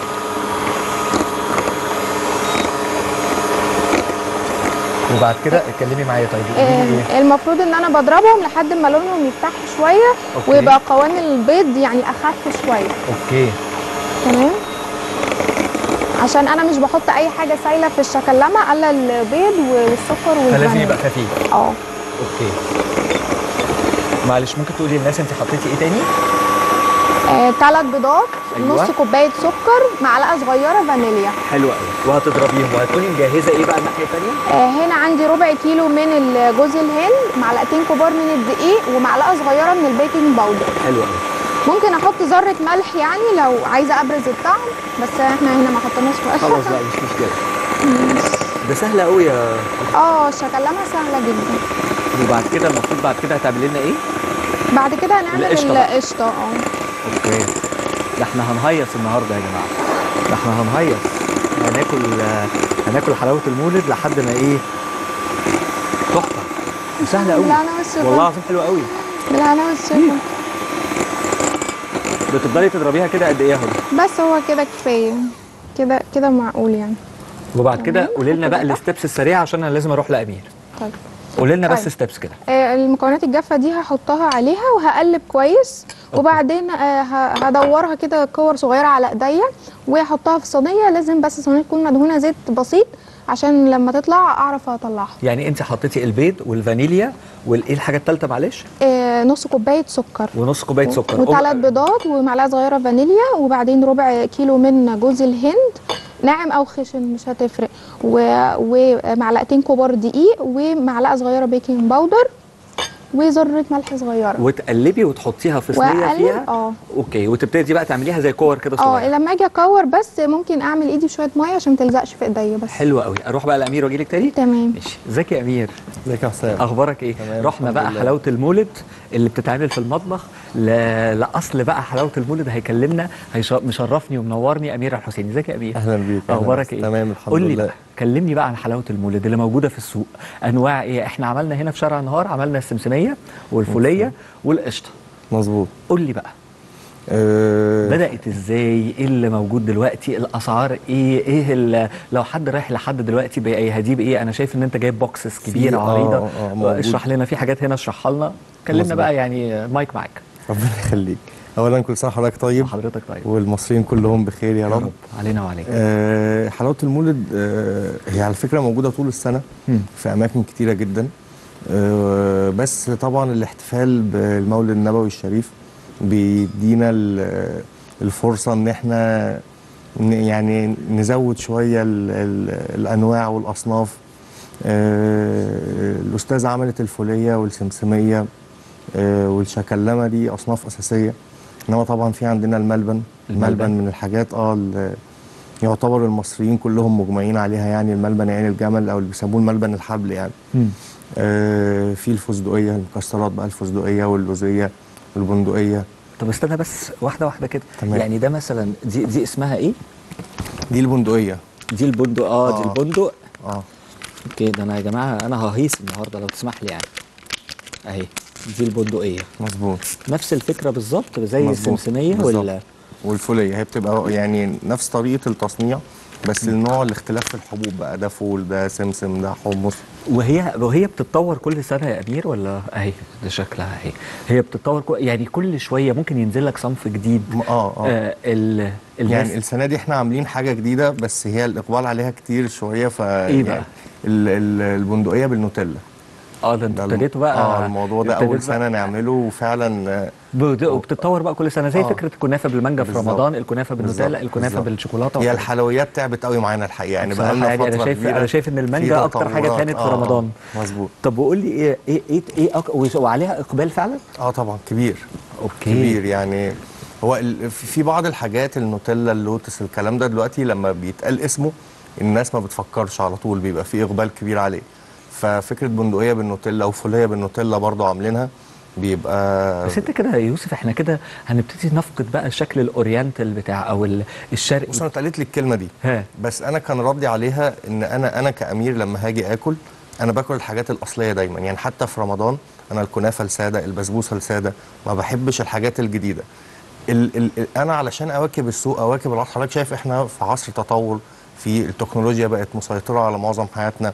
S1: وبعد كده اتكلمي معايا طيب قولي لي ايه
S2: آه، المفروض ان انا بضربهم لحد ما لونهم يفتح شويه
S1: أوكي.
S2: ويبقى قوام البيض يعني اخف شويه
S1: اوكي
S2: تمام عشان انا مش بحط اي حاجه سايله في الشكلمه الا البيض والسكر
S1: فلازم
S2: والفانيليا
S1: يبقى خفيف
S2: اه
S1: اوكي معلش ممكن تقولي للناس انت حطيتي ايه تاني
S2: ثلاث بيضات
S1: أيوة.
S2: نص كوبايه سكر معلقه صغيره فانيليا
S1: حلو قوي وهتضربيهم وهتكوني مجهزه ايه بقى الناحيه الثانيه
S2: آه، هنا عندي ربع كيلو من ال- جوز الهند معلقتين كبار من الدقيق ومعلقه صغيره من البيكنج باودر
S1: حلو قوي
S2: ممكن احط ذره ملح يعني لو عايزه ابرز الطعم بس احنا هنا ما حطيناش ملح
S1: خلاص بقى مش مشكله ده سهله قوي يا
S2: اه الشكلمه سهله جدا
S1: وبعد كده المفروض بعد كده هتعملي لنا ايه
S2: بعد كده هنعمل
S1: القشطة بقى.
S2: القشطه اه
S1: اوكي ده احنا هنهيص النهارده يا جماعه ده احنا هنهيص هناكل هناكل حلاوه المولد لحد ما ايه تحفه سهله قوي
S2: بالهنا والشفا.
S1: والله العظيم حلوه قوي
S2: بالهنا والشفا
S1: بتفضلي تضربيها كده قد ايه يا هدى
S2: بس هو كده كفايه كده كده معقول يعني
S1: وبعد كده قولي لنا بقى الستبس السريعه عشان انا لازم اروح لامير
S2: طيب
S1: قولي لنا بس
S2: طيب.
S1: ستبس كده
S2: آه، المكونات الجافه دي هحطها عليها وهقلب كويس وبعدين آه، ه- هدورها كده كور صغيره على ايديا واحطها في صينيه لازم بس الصينيه تكون مدهونه زيت بسيط عشان لما تطلع اعرف اطلعها
S1: يعني انت حطيتي البيض والفانيليا والايه الحاجه الثالثه معلش
S2: آه، نص كوبايه سكر
S1: ونص كوبايه سكر
S2: وثلاث بيضات ومعلقه صغيره فانيليا وبعدين ربع كيلو من جوز الهند ناعم او خشن مش هتفرق و- ومعلقتين كبار دقيق ومعلقه صغيره بيكنج باودر وذره ملح صغيره
S1: وتقلبي وتحطيها في صينيه
S2: واقلب
S1: فيها
S2: اه
S1: اوكي وتبتدي بقى تعمليها زي كور كده
S2: اه
S1: صغيره
S2: لما اجي اكور بس ممكن اعمل ايدي بشويه ميه عشان ما تلزقش في ايديا بس
S1: حلو قوي اروح بقى لامير واجي لك تاني
S2: تمام
S1: ماشي ازيك يا امير
S3: ازيك يا حسام
S1: اخبارك ايه
S3: تمام،
S1: رحنا
S3: الحمد
S1: بقى
S3: لله.
S1: حلاوه المولد اللي بتتعمل في المطبخ ل... لاصل بقى حلاوه المولد هيكلمنا هيش... مشرفني ومنورني امير الحسيني ازيك يا امير
S3: اهلا بيك أهلاً
S1: اخبارك
S3: بس.
S1: ايه
S3: تمام الحمد
S1: قول لي
S3: لله
S1: بقى كلمني بقى عن حلاوه المولد اللي موجوده في السوق انواع ايه احنا عملنا هنا في شارع النهار عملنا السمسميه والفوليه والقشطه
S3: مظبوط
S1: قول لي بقى
S3: أه
S1: بدات ازاي ايه اللي موجود دلوقتي الاسعار ايه ايه ال- لو حد رايح لحد دلوقتي بقى هجيب ايه انا شايف ان انت جايب بوكسز كبيره
S3: آه،
S1: عريضه
S3: آه، موجود.
S1: اشرح لنا في حاجات هنا اشرحها لنا كلمنا
S3: مظبوط.
S1: بقى يعني مايك معاك
S3: ربنا يخليك اولا كل سنه وحضرتك طيب
S1: حضرتك طيب
S3: والمصريين كلهم بخير يا رب
S1: علينا وعليك
S3: أه حلاوه المولد أه هي على فكره موجوده طول السنه
S1: مم.
S3: في اماكن كتيره جدا أه بس طبعا الاحتفال بالمولد النبوي الشريف بيدينا ال-
S4: الفرصه ان احنا ن- يعني نزود شويه ال ال الانواع والاصناف آه، الاستاذه عملت الفوليه والسمسميه آه، والشكلمه دي اصناف اساسيه انما طبعا في عندنا الملبن
S1: الملبن.
S4: الملبن من الحاجات اه ال- يعتبر المصريين كلهم مجمعين عليها يعني الملبن عين الجمل او اللي بيسموه الملبن الحبل يعني
S1: مم.
S4: آه، في الفستقيه المكسرات بقى الفستقيه واللوزيه والبندقيه
S1: طب استنى بس واحده واحده كده
S4: تمام.
S1: يعني ده مثلا دي دي اسمها ايه
S4: دي البندقيه
S1: دي البندق اه, دي
S4: آه.
S1: البندق
S4: اه
S1: اوكي ده انا يا جماعه انا ههيص النهارده لو تسمح لي يعني اهي دي البندقيه
S4: مظبوط
S1: نفس الفكره بالظبط زي
S4: مظبوط.
S1: السمسميه
S4: بالظبط.
S1: ولا
S4: والفوليه هي بتبقى يعني نفس طريقه التصنيع بس النوع الاختلاف في الحبوب بقى ده فول ده سمسم ده حمص
S1: وهي وهي بتتطور كل سنه يا امير ولا اهي ده شكلها اهي هي بتتطور كل يعني كل شويه ممكن ينزل لك صنف جديد
S4: م- اه اه
S1: آه ال الناس
S4: يعني السنه دي احنا عاملين حاجه جديده بس هي الاقبال عليها كتير شويه ف
S1: إيه بقى؟
S4: يعني ال- ال- البندقيه بالنوتيلا
S1: اه ده انتوا
S4: ده الم-
S1: ابتديتوا بقى
S4: اه الموضوع ده
S1: ابتديت
S4: اول
S1: بقى-
S4: سنه نعمله وفعلا آه،
S1: بت- وبتتطور بقى كل سنه زي
S4: آه.
S1: فكره الكنافه بالمانجا في
S4: بالظبط.
S1: رمضان الكنافه بالنوتيلا
S4: بالظبط.
S1: الكنافه
S4: بالظبط.
S1: بالشوكولاته
S4: هي
S1: والحاجات
S4: الحلويات تعبت قوي معانا الحقيقه يعني
S1: بصراحة
S4: بقى لنا
S1: يعني
S4: فتره
S1: أنا شايف-
S4: كبيرة
S1: أنا شايف إن
S4: في
S1: المانجا أكتر حاجة
S4: تطورات.
S1: كانت في
S4: آه، آه،
S1: رمضان.
S4: مظبوط
S1: طب وقول لي ايه ايه ايه, إيه أك... وعليها اقبال فعلا
S4: اه طبعا كبير
S1: اوكي
S4: كبير يعني هو ال- في في بعض الحاجات النوتيلا اللوتس الكلام ده دلوقتي لما بيتقال اسمه الناس ما بتفكرش على طول بيبقى في اقبال كبير عليه ففكره بندقيه بالنوتيلا وفوليه بالنوتيلا برضه عاملينها بيبقى
S1: بس انت كده يا يوسف احنا كده هنبتدي نفقد بقى الشكل الاورينتال بتاع او ال- الشرقي
S4: بص انا اتقالت لي الكلمه دي
S1: ها
S4: بس انا كان ردي عليها ان انا انا كامير لما هاجي اكل انا باكل الحاجات الاصليه دايما يعني حتى في رمضان انا الكنافه الساده البسبوسه الساده ما بحبش الحاجات الجديده ال ال ال انا علشان اواكب السوق اواكب العصر حضرتك شايف احنا في عصر تطور في التكنولوجيا بقت مسيطره على معظم حياتنا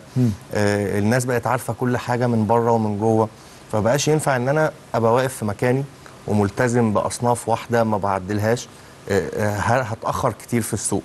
S4: آه الناس بقت عارفه كل حاجه من بره ومن جوه فبقاش ينفع ان انا ابقى واقف في مكاني وملتزم باصناف واحده ما بعدلهاش آه آه هتاخر كتير في السوق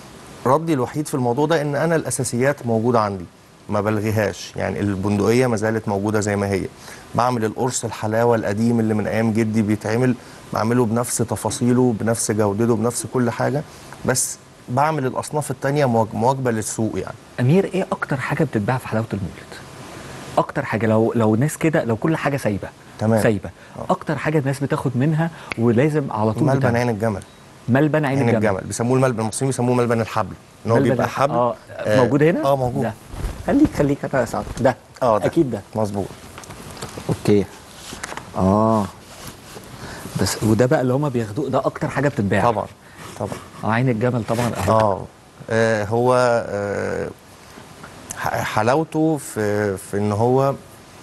S4: ردي الوحيد في الموضوع ده ان انا الاساسيات موجوده عندي ما بلغيهاش يعني البندقيه ما زالت موجوده زي ما هي بعمل القرص الحلاوه القديم اللي من ايام جدي بيتعمل بعمله بنفس تفاصيله بنفس جودته بنفس كل حاجه بس بعمل الاصناف التانية مواج- مواكبه للسوق يعني
S1: امير ايه اكتر حاجه بتتباع في حلاوه المولد اكتر حاجه لو لو ناس كده لو كل حاجه سايبه
S4: تمام.
S1: سايبه اكتر حاجه الناس بتاخد منها ولازم على طول
S4: ملبن
S1: بتاعها.
S4: عين الجمل
S1: ملبن عين,
S4: عين
S1: الجمل,
S4: الجمل بيسموه الملبن المصريين بيسموه ملبن الحبل ان هو
S1: ملبن
S4: بيبقى
S1: الح-
S4: حبل
S1: اه موجود هنا
S4: اه موجود
S1: ده. خليك خليك انا اسعد ده
S4: اه ده.
S1: اكيد ده
S4: مظبوط
S1: اوكي اه بس وده بقى اللي هما بياخدوه ده اكتر حاجه بتتباع
S4: طبعا طبعا
S1: اه عين الجمل طبعا اهي
S4: اه آه، هو آه، ح- حلاوته في في ان هو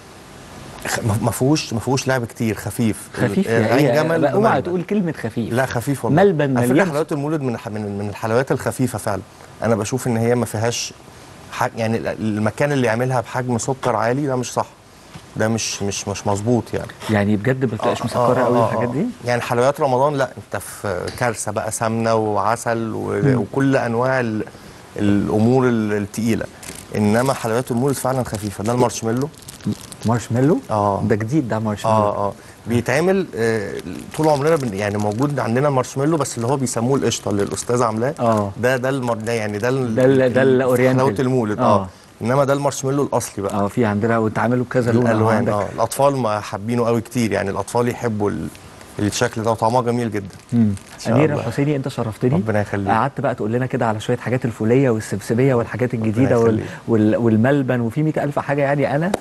S4: خ- ما ما فيهوش ما فيهوش لعب كتير خفيف
S1: خفيف
S4: ال-
S1: يا
S4: عين
S1: ايه
S4: جمل
S1: لا، اوعى
S4: بملبن.
S1: تقول كلمه خفيف
S4: لا خفيف والله
S1: ملبن
S4: على فكره
S1: مليان
S4: حلويات المولد من الح- من من الحلويات الخفيفه فعلا انا بشوف ان هي ما فيهاش حاج يعني ال- المكان اللي يعملها بحجم سكر عالي ده مش صح ده مش مش مش مظبوط يعني
S1: يعني بجد ما بتبقاش
S4: آه،
S1: مسكره
S4: آه،
S1: قوي
S4: آه،
S1: الحاجات
S4: آه.
S1: دي
S4: يعني حلويات رمضان لا انت في كارثه بقى سمنه وعسل و- وكل انواع ال- الامور ال- التقيله انما حلويات المولد فعلا خفيفه ده المارشميلو
S1: مارشميلو
S4: آه.
S1: ده جديد ده مارشميلو
S4: اه اه بيتعمل آه طول عمرنا بن يعني موجود عندنا مارشميلو بس اللي هو بيسموه القشطه اللي الاستاذ عاملاه
S1: آه.
S4: ده ده المر... ده يعني ده ال-
S1: ده ال- ده الأورينتال.
S4: حلاوه المولد
S1: آه.
S4: اه انما ده المارشميلو الاصلي بقى
S1: اه في عندنا وتعملوا بكذا لون أهو
S4: الالوان
S1: عندك.
S4: اه الاطفال ما حابينه قوي كتير يعني الاطفال يحبوا ال... الشكل ده وطعمها جميل جدا
S1: مم.
S4: شاء
S1: امير
S4: الله.
S1: الحسيني انت شرفتني
S4: ربنا يخليك.
S1: قعدت بقى تقول لنا كده على شويه حاجات الفوليه والسبسبيه والحاجات الجديده وال...
S4: يخليك.
S1: وال... والملبن وفي مئة ألف حاجه يعني انا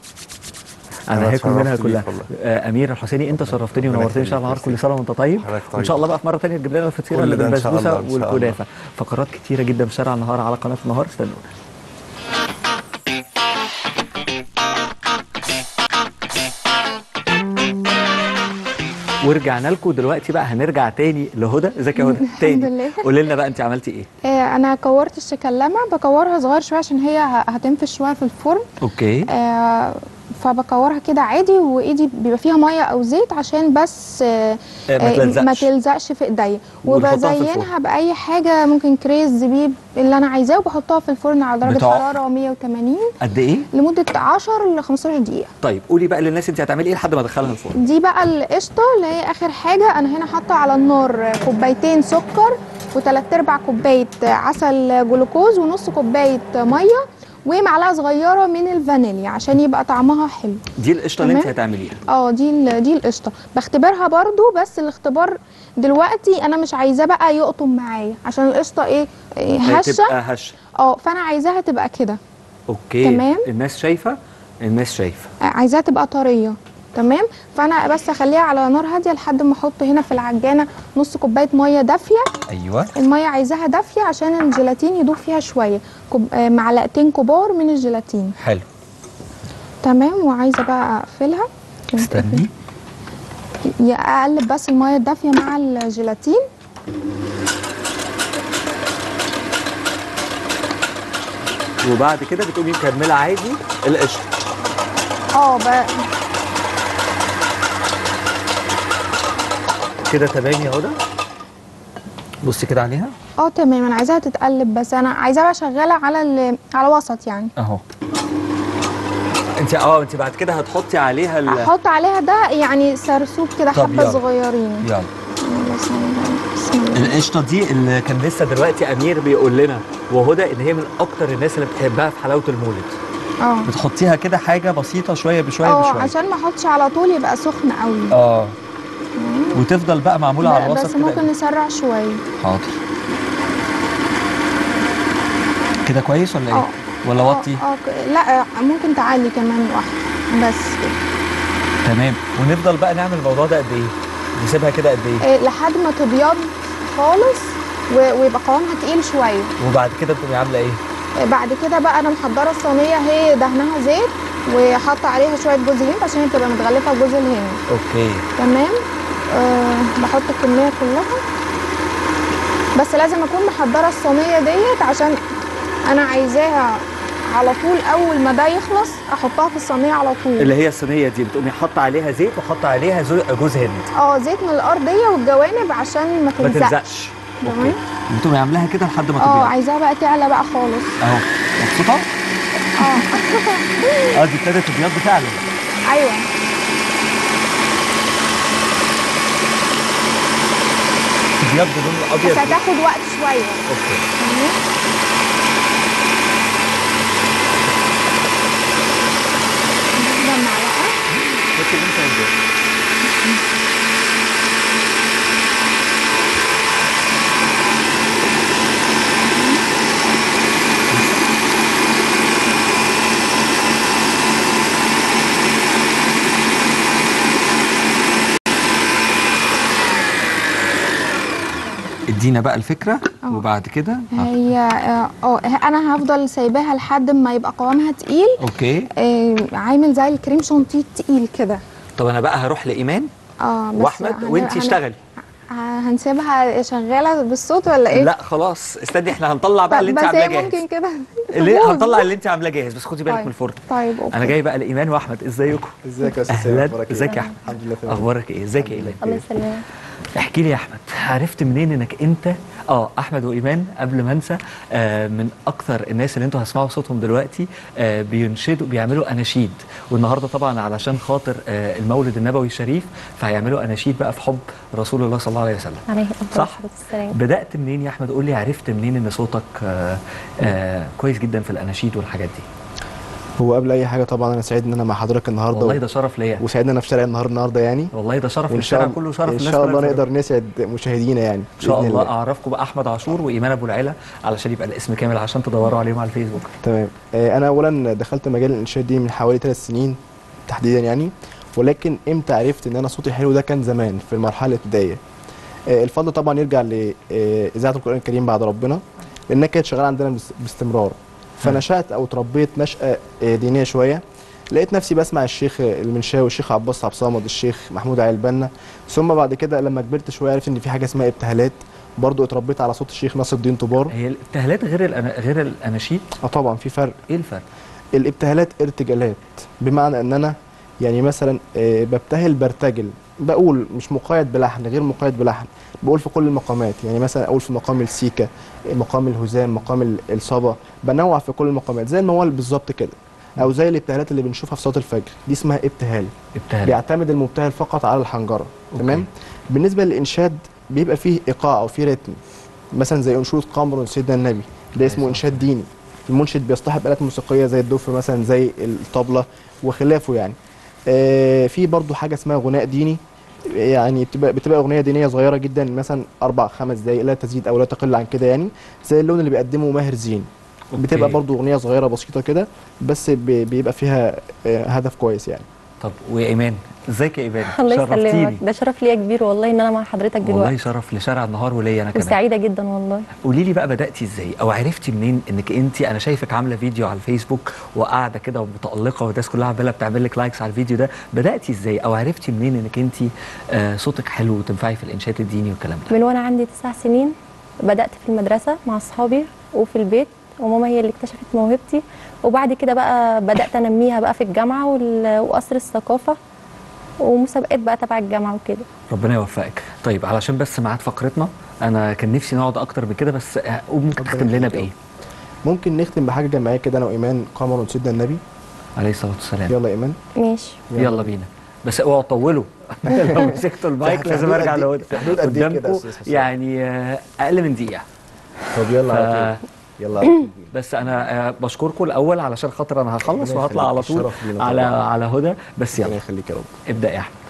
S1: انا
S4: أنا
S1: هاكل منها
S4: اتشرفت بيك
S1: كلها
S4: والله.
S1: آه امير الحسيني انت شرفتني
S4: ربنا
S1: ونورتني ان شاء الله
S4: يخليك.
S1: النهار كل سنه وانت طيب
S4: حضرتك
S1: وان
S4: طيب.
S1: شاء الله بقى في مره ثانيه تجيب لنا الفطيره
S4: كل
S1: اللي
S4: ده إن شاء
S1: بالبسبوسه
S4: الله، إن شاء الله.
S1: والكنافه فقرات كتيره جدا في شارع النهار على قناه النهار استنونا ورجعنا لكم دلوقتي بقى هنرجع تاني لهدى ازيك يا هدى تاني
S2: لله.
S1: قولي لنا بقى انت عملتي ايه
S2: آه انا كورت الشكلمه بكورها صغير شويه عشان هي ه- هتنفش شويه في الفرن
S1: اوكي
S2: آه فبكورها كده عادي وايدي بيبقى فيها ميه او زيت عشان بس آه،
S1: آه، ما
S2: آه،
S1: تلزقش.
S2: ما تلزقش في ايديا
S1: ونحطها في
S2: وبزينها
S1: الفرن.
S2: باي حاجه ممكن كريز زبيب اللي انا عايزاه وبحطها في الفرن على درجه
S1: بتقع-
S2: حراره 180
S1: قد ايه
S2: لمده 10 ل 15 دقيقه
S1: طيب قولي بقى للناس انت هتعملي ايه لحد ما ادخلها الفرن
S2: دي بقى القشطه اللي هي اخر حاجه انا هنا حاطه على النار كوبايتين سكر وثلاث ارباع كوبايه عسل جلوكوز ونص كوبايه ميه ومعلقه صغيره من الفانيليا عشان يبقى طعمها حلو
S1: دي القشطه اللي انت
S2: تمام.
S1: هتعمليها
S2: اه دي ال- دي القشطه بختبرها برضو بس الاختبار دلوقتي انا مش عايزاه بقى يقطم معايا عشان القشطه ايه إيه، هشه
S1: تبقى هشه
S2: اه فانا عايزاها تبقى كده
S1: اوكي
S2: تمام.
S1: الناس شايفه الناس شايفه
S2: عايزاها تبقى طريه تمام فانا بس اخليها على نار هاديه لحد ما احط هنا في العجانه نص كوبايه ميه دافيه
S1: ايوه
S2: الميه عايزاها دافيه عشان الجيلاتين يدوب فيها شويه كوب... آه، معلقتين كبار من الجيلاتين
S1: حلو
S2: تمام وعايزه بقى اقفلها
S1: استني
S2: يا اقلب بس الميه الدافيه مع الجيلاتين
S1: وبعد كده بتقومي مكمله عادي القشطه
S2: اه ب...
S1: كده تمام يا هدى بصي كده عليها
S2: اه تمام انا عايزاها تتقلب بس انا عايزاها بقى شغاله على ال... على وسط يعني
S1: اهو انت اه انت بعد كده هتحطي عليها ال...
S2: احط عليها ده يعني سرسوب كده
S1: طب
S2: حبه
S1: يلا.
S2: صغيرين
S1: يلا
S2: بس بسم الله
S1: القشطه دي اللي كان لسه دلوقتي امير بيقول لنا وهدى ان هي من اكتر الناس اللي بتحبها في حلاوه المولد
S2: اه
S1: بتحطيها كده حاجه بسيطه شويه بشويه
S2: اه
S1: بشويه
S2: عشان ما احطش على طول يبقى سخن قوي
S1: اه وتفضل بقى معموله على
S2: ب-
S1: الوسط
S2: بس
S1: كده
S2: ممكن نسرع شويه
S1: حاضر كده كويس ولا ايه
S2: اه.
S1: ولا
S2: اه
S1: وطي
S2: اه ك- لا آه، ممكن تعلي كمان واحده بس كده
S1: تمام ونفضل بقى نعمل الموضوع ده قد ايه نسيبها كده قد ايه
S2: آه، لحد ما تبيض خالص و- ويبقى قوامها تقيل شويه
S1: وبعد كده تقومي عامله ايه
S2: آه، بعد كده بقى انا محضره الصينيه هي دهنها زيت وحاطه عليها شويه جوز هند عشان هي تبقى متغلفه بجوز الهند
S1: اوكي
S2: تمام أه بحط الكميه كلها بس لازم اكون محضره الصينيه ديت عشان انا عايزاها على طول اول ما ده يخلص احطها في الصينيه على طول
S1: اللي هي الصينيه دي بتقومي حاطه عليها زيت وحاطه عليها زو- جوز هند
S2: اه زيت من الارضيه والجوانب عشان ما
S1: ما
S2: تلزقش
S1: تلزقش
S2: تمام.
S1: اوكي بتقومي عاملاها كده لحد ما
S2: اه
S1: تبيض
S2: عايزاها بقى تعلى بقى خالص
S1: اهو مبسوطه
S2: اه
S1: اه دي ابتدت تبيض فعلا
S2: ايوه
S1: تبيض بلون
S2: بس
S1: ابيض
S2: هتاخد وقت شويه
S1: اوكي
S2: تمام ده معلقه
S1: حطي اللي انت عايزاه ادينا بقى الفكره
S2: اه.
S1: وبعد كده
S2: هي اه آه، انا هفضل سايباها لحد ما يبقى قوامها تقيل
S1: اوكي
S2: آه عامل زي الكريم شانتيه تقيل كده
S1: طب انا بقى هروح لايمان
S2: اه بس
S1: واحمد
S2: هن-
S1: وانتي
S2: هن-
S1: اشتغلي
S2: ه- هنسيبها شغاله بالصوت ولا ايه؟
S1: لا خلاص استني احنا هنطلع بقى
S2: طب
S1: اللي انت
S2: بس
S1: عاملاه
S2: هي
S1: جاهز
S2: ممكن كده
S1: اللي
S2: تبوظ.
S1: هنطلع اللي انت عاملاه جاهز بس خدي بالك
S2: طيب.
S1: من الفرن
S2: طيب اوكي
S1: انا جاي بقى لايمان واحمد ازيكم
S3: ازيك يا استاذ
S1: اهلا
S3: أخبارك إيه؟
S1: ازيك يا احمد
S3: الحمد لله تمام
S1: اخبارك ايه ازيك يا ايمان
S5: الله يسلمك
S1: احكي لي يا احمد عرفت منين انك انت اه احمد وايمان قبل ما انسى آه من اكثر الناس اللي انتوا هتسمعوا صوتهم دلوقتي آه بينشدوا بيعملوا اناشيد والنهارده طبعا علشان خاطر آه المولد النبوي الشريف فهيعملوا اناشيد بقى في حب رسول الله صلى الله عليه وسلم
S5: عليه افضل
S1: صح؟
S5: الصلاه والسلام
S1: بدات منين يا احمد قول لي عرفت منين ان صوتك آه آه كويس جدا في الاناشيد والحاجات دي
S6: هو قبل اي حاجه طبعا انا سعيد ان انا مع حضرتك النهارده
S1: والله ده شرف ليا
S6: وسعيدنا انا في شارع النهار النهارده يعني
S1: والله ده شرف
S6: وان شاء
S1: للشارع
S6: الله
S1: كله شرف
S6: ان
S1: الناس
S6: شاء
S1: كلها
S6: الله
S1: في
S6: نقدر نسعد مشاهدينا يعني
S1: ان شاء
S6: بإذن
S1: الله اعرفكم باحمد عاشور وايمان ابو العلا علشان يبقى الاسم كامل عشان تدوروا عليهم على الفيسبوك
S6: تمام آه، انا اولا دخلت مجال الانشاد دي من حوالي ثلاث سنين تحديدا يعني ولكن امتى عرفت ان انا صوتي حلو ده كان زمان في المرحله الابتدائيه آه، الفضل طبعا يرجع لاذاعه القران الكريم بعد ربنا لانها كانت شغاله عندنا بس- باستمرار فنشات او تربيت نشاه آه، دينيه شويه لقيت نفسي بسمع الشيخ المنشاوي الشيخ عباس عبد الصمد الشيخ محمود علي البنا ثم بعد كده لما كبرت شويه عرفت ان في حاجه اسمها ابتهالات برضو اتربيت على صوت الشيخ ناصر الدين طبار
S1: هي الابتهالات غير الأنا... غير الاناشيد
S6: اه طبعا في فرق
S1: ايه الفرق
S6: الابتهالات ارتجالات بمعنى ان انا يعني مثلا آه، ببتهل برتجل بقول مش مقيد بلحن غير مقيد بلحن بقول في كل المقامات يعني مثلا اقول في مقام السيكا مقام الهزام مقام ال- الصبا بنوع في كل المقامات زي الموال بالظبط كده او زي الابتهالات اللي بنشوفها في صلاه الفجر دي اسمها ابتهال
S1: ابتهال
S6: بيعتمد المبتهل فقط على الحنجره تمام بالنسبه للانشاد بيبقى فيه ايقاع او فيه رتم مثلا زي انشوده قمر سيدنا النبي ده اسمه انشاد ديني المنشد بيصطحب آلات موسيقية زي الدف مثلا زي الطبلة وخلافه يعني آه في برضو حاجة اسمها غناء ديني يعني بتبقى بتبقى اغنيه دينيه صغيره جدا مثلا اربع خمس دقائق لا تزيد او لا تقل عن كده يعني زي اللون اللي بيقدمه ماهر زين بتبقى
S1: أوكي.
S6: برضو اغنيه صغيره بسيطه كده بس بي- بيبقى فيها آه، هدف كويس يعني
S1: طب وايمان ازيك يا ايمان
S5: الله
S1: شرفتيني
S5: يسلمك ده شرف ليا كبير والله ان انا مع حضرتك
S1: والله
S5: دلوقتي
S1: شرف لشارع النهار وليا انا كمان
S5: وسعيده جدا والله
S1: قولي لي بقى بداتي ازاي او عرفتي منين انك انت انا شايفك عامله فيديو على الفيسبوك وقاعده كده ومتالقه والناس كلها عماله بتعمل لك لايكس على الفيديو ده بداتي ازاي او عرفتي منين انك انت آه صوتك حلو وتنفعي في الانشاد الديني والكلام ده
S5: من وانا عندي تسع سنين بدات في المدرسه مع اصحابي وفي البيت وماما هي اللي اكتشفت موهبتي وبعد كده بقى بدات انميها بقى في الجامعه وال- وقصر الثقافه ومسابقات بقى تبع الجامعه وكده
S1: ربنا يوفقك طيب علشان بس ميعاد فقرتنا انا كان نفسي نقعد اكتر من كده بس آه، ممكن
S6: ربنا
S1: تختم لنا
S6: يخليك.
S1: بايه
S6: ممكن نختم بحاجه جماعيه كده انا وايمان قمر سيدنا النبي
S1: عليه الصلاه والسلام
S6: يلا يا ايمان
S5: ماشي
S1: يلا بينا بس اوعوا تطولوا لو مسكتوا المايك
S6: في
S1: لازم
S6: حدود
S1: ارجع
S6: قد إيه-
S1: لهدى
S6: في حدود قد إيه كده يا
S1: قدامكم
S6: أستاذ حسام؟
S1: يعني آه، اقل من دقيقه
S6: طب يلا على
S1: ف-
S6: طول يلا على طول.
S1: بس انا آه، بشكركم الاول علشان خاطر انا هخلص
S6: ربنا
S1: وهطلع على
S6: يخليك،
S1: طول
S6: الشرف لينا
S1: على
S6: طبعاً.
S1: على هدى بس
S6: ربنا
S1: يلا
S6: يخليك يا رب
S1: ابدا يا احمد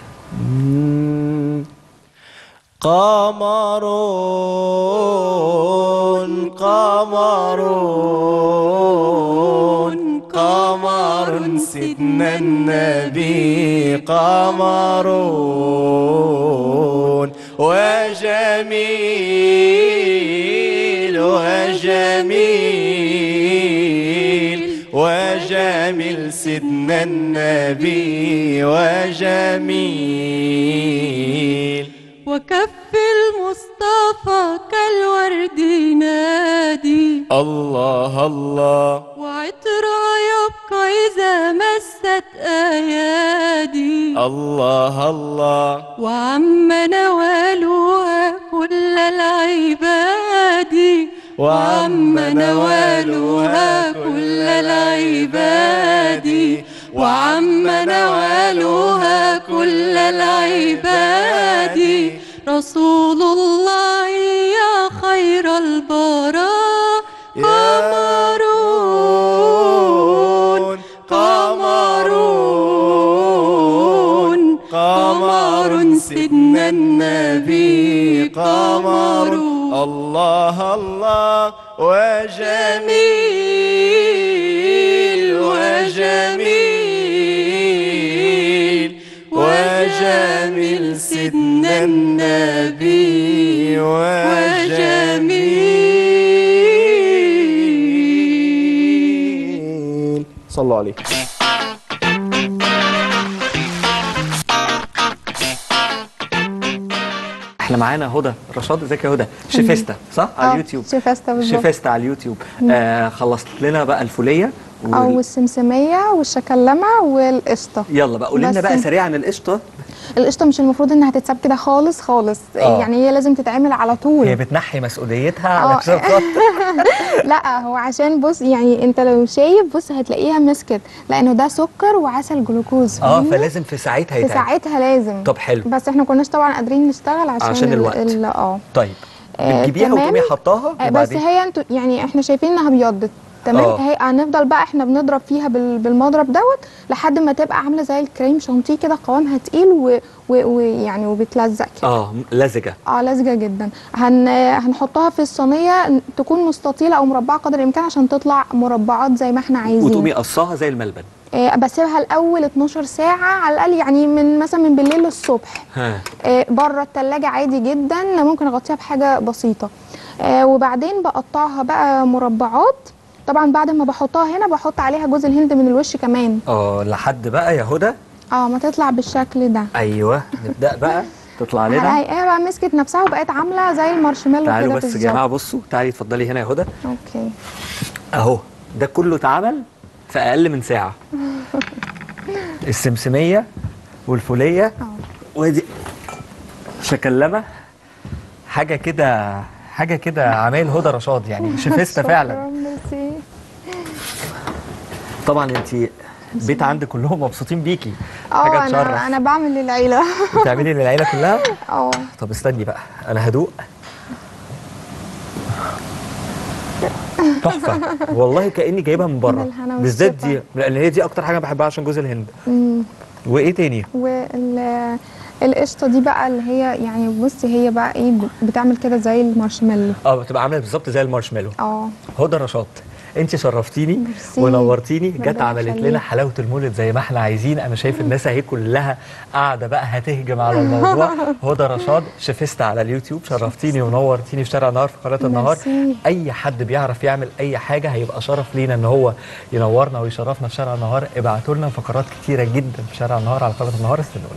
S7: قمرون قمرون قمر سيدنا النبي قمرون وجميل وجميل وجميل سيدنا النبي وجميل
S8: وكف المصطفى كالورد ينادي
S7: الله الله
S8: وعطرها يبقى إذا مست أيادي
S7: الله الله
S8: وعم نوالها كل العباد
S7: وعم نوالها كل العباد
S8: وعم نوالها كل العباد رسول الله يا خير البراء قمرون قمرون
S7: قمر سيدنا النبي قمر الله الله وجميل وجميل وجميل سيدنا النبي وجميل
S6: صلوا عليه
S1: احنا معانا هدى رشاد ازيك يا هدى شيفيستا صح على
S2: آه،
S1: اليوتيوب
S2: شيفيستا بالظبط.
S1: شيفيستا على اليوتيوب آه خلصت لنا بقى الفوليه وال-
S2: او السمسميه والشكلمه والقشطه
S1: يلا بقى قولي لنا
S2: بس
S1: بقى
S2: انت-
S1: سريعا القشطه
S2: القشطه مش المفروض انها تتساب كده خالص خالص
S1: آه.
S2: يعني هي لازم تتعمل على طول
S1: هي بتنحي مسؤوليتها
S2: آه.
S1: علشان خاطر
S2: لا هو عشان بص يعني انت لو شايف بص هتلاقيها مسكت لانه ده سكر وعسل جلوكوز
S1: اه
S2: فاهمني؟
S1: فلازم في ساعتها
S2: في
S1: يتعمل
S2: ساعتها لازم
S1: طب حلو
S2: بس احنا كناش طبعا قادرين نشتغل عشان,
S1: عشان
S2: ال-
S1: الوقت.
S2: ال- اه
S1: طيب
S2: آه،
S1: بتجيبيها
S2: تمام.
S1: وتقومي حطاها
S2: آه، بس
S1: وبعدين
S2: هي انتوا يعني احنا شايفين انها ابيضت تمام
S1: آه.
S2: هي هنفضل بقى احنا بنضرب فيها بال- بالمضرب دوت لحد ما تبقى عامله زي الكريم شانتيه كده قوامها تقيل و- و- ويعني وبتلزق كده
S1: اه لزجه
S2: اه لزجه جدا هن هنحطها في الصينيه تكون مستطيله او مربعه قدر الامكان عشان تطلع مربعات زي ما احنا عايزين
S1: وتقومي قصاها زي الملبن
S2: آه بسيبها الاول 12 ساعه على الاقل يعني من مثلا من بالليل للصبح
S1: ها
S2: آه، بره التلاجة عادي جدا ممكن اغطيها بحاجه بسيطه آه، وبعدين بقطعها بقى مربعات طبعا بعد ما بحطها هنا بحط عليها جوز الهند من الوش كمان
S1: اه لحد بقى يا هدى
S2: اه ما تطلع بالشكل ده
S1: ايوه نبدا بقى تطلع لنا
S2: هلاقيها بقى مسكت نفسها وبقت عامله زي المارشميلو
S1: تعالوا
S2: كده
S1: بس يا
S2: بالظبط
S1: جماعه بصوا تعالي اتفضلي هنا يا هدى
S2: اوكي
S1: اهو ده كله اتعمل في اقل من ساعه السمسميه والفوليه وادي شكلمه حاجه كده حاجه كده عمايل هدى رشاد يعني شفيستا فعلا
S2: شكراً، ميرسي.
S1: طبعا انت بيت عندك كلهم مبسوطين بيكي
S2: اه
S1: حاجه
S2: انا
S1: تشرف
S2: انا بعمل للعيله
S1: بتعملي للعيله كلها
S2: اه
S1: طب استني بقى انا هدوق تحفه والله كاني جايبها من بره
S2: بالهنا
S1: بالذات
S2: والشفا.
S1: دي لان هي دي اكتر حاجه بحبها عشان جوز الهند
S2: أمم.
S1: وايه تاني
S2: وال القشطه دي بقى اللي هي يعني بصي هي بقى ايه بتعمل كده زي المارشميلو
S1: اه بتبقى عامله بالظبط زي المارشميلو
S2: اه
S1: هدى رشاد انت شرفتيني
S2: ميرسي.
S1: ونورتيني جت
S2: ربنا
S1: عملت
S2: يخليك.
S1: لنا حلاوه المولد زي ما احنا عايزين انا شايف الناس اهي كلها قاعده بقى هتهجم على الموضوع هدى رشاد شفست على اليوتيوب شرفتيني ونورتيني في شارع النهار في قناه النهار
S2: ميرسي.
S1: اي حد بيعرف يعمل اي حاجه هيبقى شرف لينا ان هو ينورنا ويشرفنا في شارع النهار ابعتوا لنا فقرات كتيره جدا في شارع النهار على قناه النهار استنونا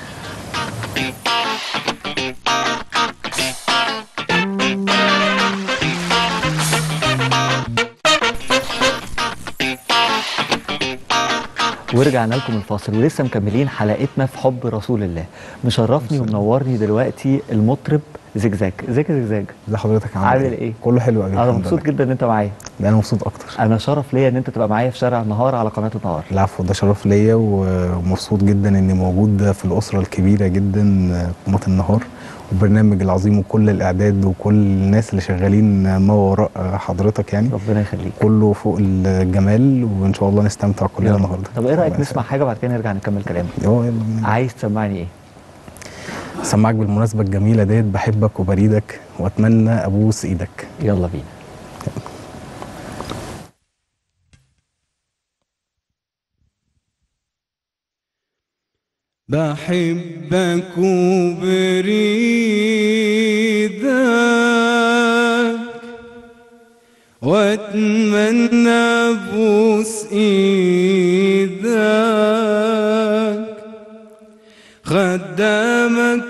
S1: ورجعنا لكم الفاصل ولسه مكملين حلقتنا في حب رسول الله مشرفني ومنورني دلوقتي المطرب زجزاج ازيك يا زجزاج
S9: ازي حضرتك عامل
S1: عامل ايه؟
S9: كله حلو قوي
S1: انا مبسوط جدا ان انت معايا
S9: ده انا مبسوط اكتر
S1: انا شرف ليا ان انت تبقى معايا في شارع النهار على قناه النهار
S9: العفو ده شرف ليا ومبسوط جدا اني موجود في الاسره الكبيره جدا قناه النهار والبرنامج العظيم وكل الاعداد وكل الناس اللي شغالين ما وراء حضرتك يعني
S1: ربنا يخليك
S9: كله فوق الجمال وان شاء الله نستمتع كلنا
S1: يلا.
S9: النهارده
S1: طب ايه رايك
S9: الله
S1: نسمع حاجه بعد كده نرجع نكمل كلامنا
S9: اه يلا بينا.
S1: عايز تسمعني ايه
S9: سمعك بالمناسبه الجميله ديت بحبك وبريدك واتمنى ابوس ايدك
S1: يلا بينا
S7: بحبك وبريدك واتمنى ابوس ايدك خدامك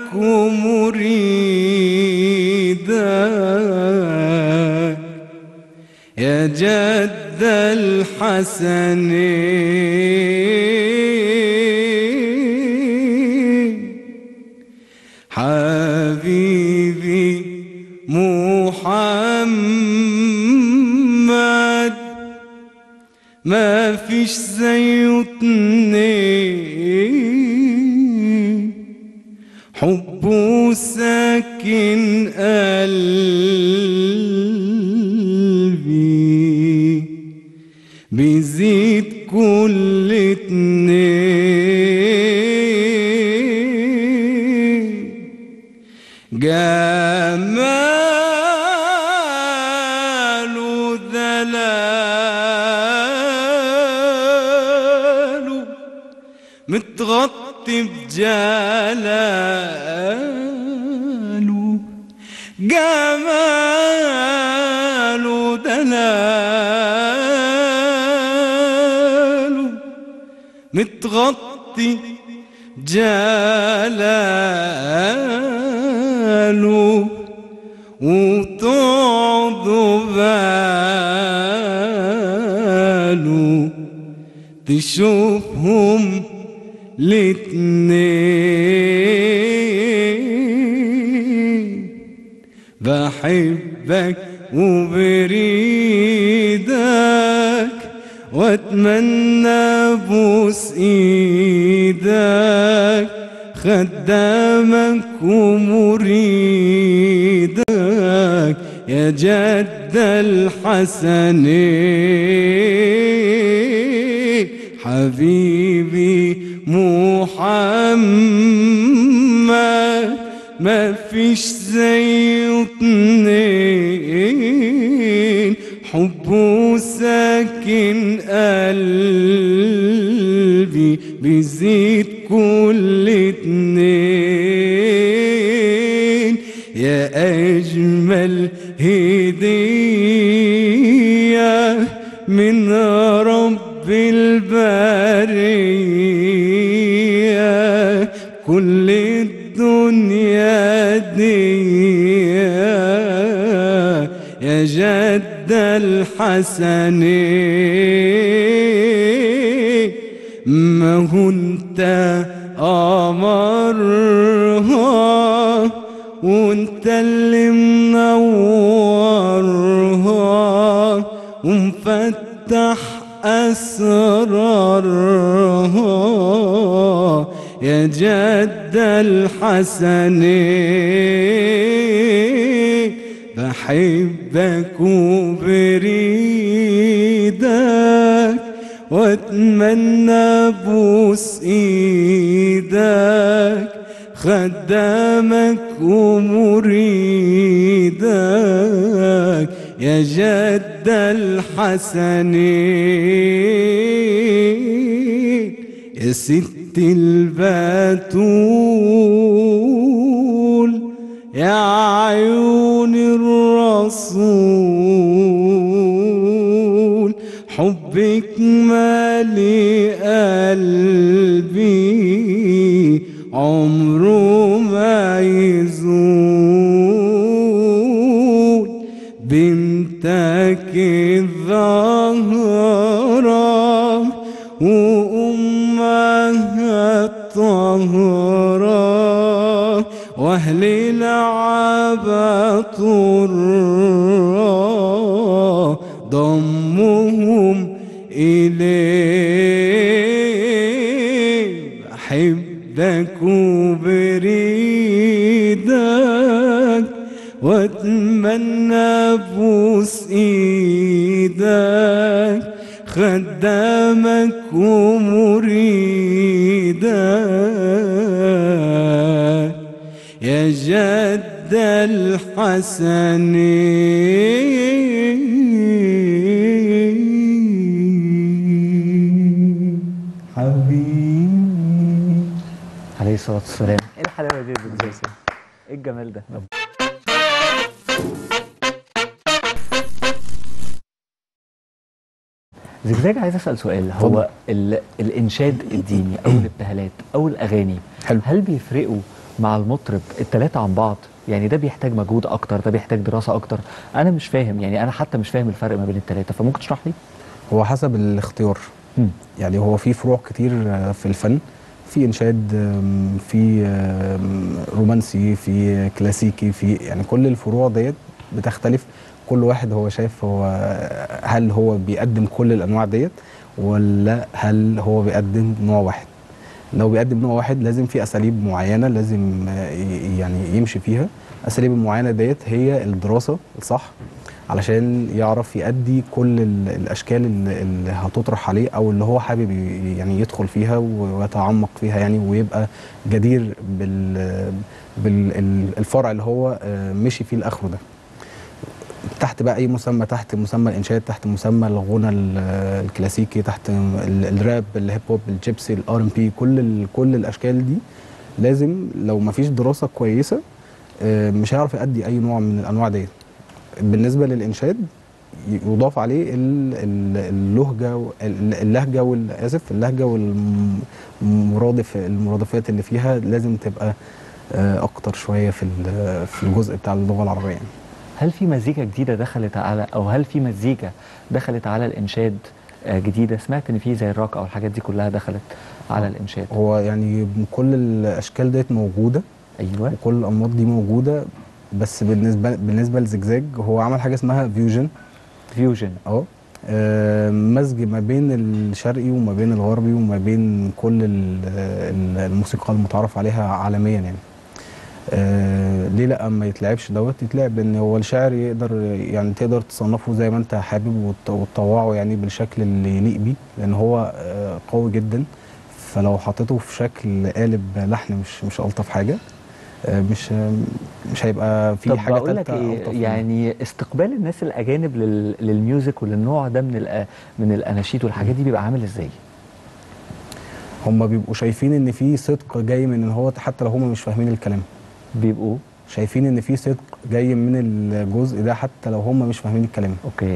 S7: ومريدك يا جد الحسنين حبيبي محمد ما فيش زيه اتنين حبه ساكن قلبي بيزيد كل اتنين جماله دلاله متغطي بجلاله جماله دلاله متغطي جلاله وتقعد باله تشوفهم الاتنين بحبك وبريدك واتمنى ابوس ايدك خدامك ومريدك يا جد الحسنين حبيبي محمد ما فيش زيه اتنين حبه ساكن قلبي بيزيد كل اتنين يا أجمل هدية من رب البرية كل الدنيا دي يا جد الحسنين ما هو انت قمرها وانت اللي منورها ومفتح أسرارها يا جد الحسنين بحبك وبريدك واتمنى ابوس ايدك خدامك ومريدك يا جد الحسنين يا ست البتول يا عيون الرسول حبك مالي قلبي عمره ما يزول بنتك الظهرة وأمها الطهرة وأهل العبا طرة ضمهم إليه بحبك وبريدك واتمنى ابوس ايدك خدامك ومريدك يا جد الحسنين
S9: حبيبي
S1: عليه الصلاه والسلام ايه الحلاوه دي يا زلزال؟ ايه الجمال ده زجزاج عايز اسال سؤال هو ال... الانشاد الديني او الابتهالات او الاغاني
S9: حلو.
S1: هل بيفرقوا مع المطرب التلاتة عن بعض يعني ده بيحتاج مجهود اكتر ده بيحتاج دراسه اكتر انا مش فاهم يعني انا حتى مش فاهم الفرق ما بين التلاتة فممكن تشرح لي
S9: هو حسب الاختيار
S1: مم.
S9: يعني هو في فروع كتير آه، في الفن في انشاد آم، في آم، رومانسي في كلاسيكي في يعني كل الفروع ديت بتختلف كل واحد هو شايف هو هل هو بيقدم كل الانواع ديت ولا هل هو بيقدم نوع واحد لو بيقدم نوع واحد لازم في اساليب معينه لازم آه، ي- يعني يمشي فيها الاساليب المعينه ديت هي الدراسه الصح علشان يعرف يأدي كل ال- الاشكال اللي اللي هتطرح عليه او اللي هو حابب ي- يعني يدخل فيها و- ويتعمق فيها يعني ويبقى جدير بال بالفرع اللي هو آه، مشي فيه لاخره ده تحت بقى اي مسمى تحت مسمى الانشاد تحت مسمى الغنى ال- الكلاسيكي تحت ال- الراب الهيب هوب الجيبسي الار ام بي كل ال- كل الاشكال دي لازم لو ما فيش دراسه كويسه آه، مش هيعرف يأدي اي نوع من الانواع ديت بالنسبه للانشاد يضاف عليه ال- ال- اللهجه و- ال- اللهجه والاسف اللهجه والمرادف المرادفات اللي فيها لازم تبقى آه، اكتر شويه في ال- في الجزء بتاع اللغه العربيه يعني.
S1: هل في مزيكا جديده دخلت على او هل في مزيكا دخلت على الانشاد آه، جديده سمعت ان في زي الروك او الحاجات دي كلها دخلت على الانشاد
S9: هو يعني كل الاشكال ديت موجوده
S1: ايوه
S9: وكل الانماط دي موجوده بس بالنسبه بالنسبه لزجزاج هو عمل حاجه اسمها فيوجن
S1: فيوجن
S9: اه آه، مزج ما بين الشرقي وما بين الغربي وما بين كل ال- ال- الموسيقى المتعارف عليها عالميا يعني آه ليه لا ما يتلعبش دوت يتلعب لان هو الشعر يقدر يعني تقدر تصنفه زي ما انت حابب وت- وتطوعه يعني بالشكل اللي يليق بيه لان هو آه قوي جدا فلو حطيته في شكل قالب لحن مش مش الطف حاجه آه مش مش هيبقى في
S1: طب
S9: حاجه
S1: بقول لك
S9: تالتة
S1: ايه
S9: ألطف منه.
S1: يعني استقبال الناس الاجانب لل... للميوزك وللنوع ده من الأ... من الاناشيد والحاجات دي بيبقى عامل ازاي
S9: هم بيبقوا شايفين ان في صدق جاي من ان هو حتى لو هم مش فاهمين الكلام
S1: بيبقوا
S9: شايفين ان في صدق جاي من الجزء ده حتى لو هم مش فاهمين الكلام
S1: اوكي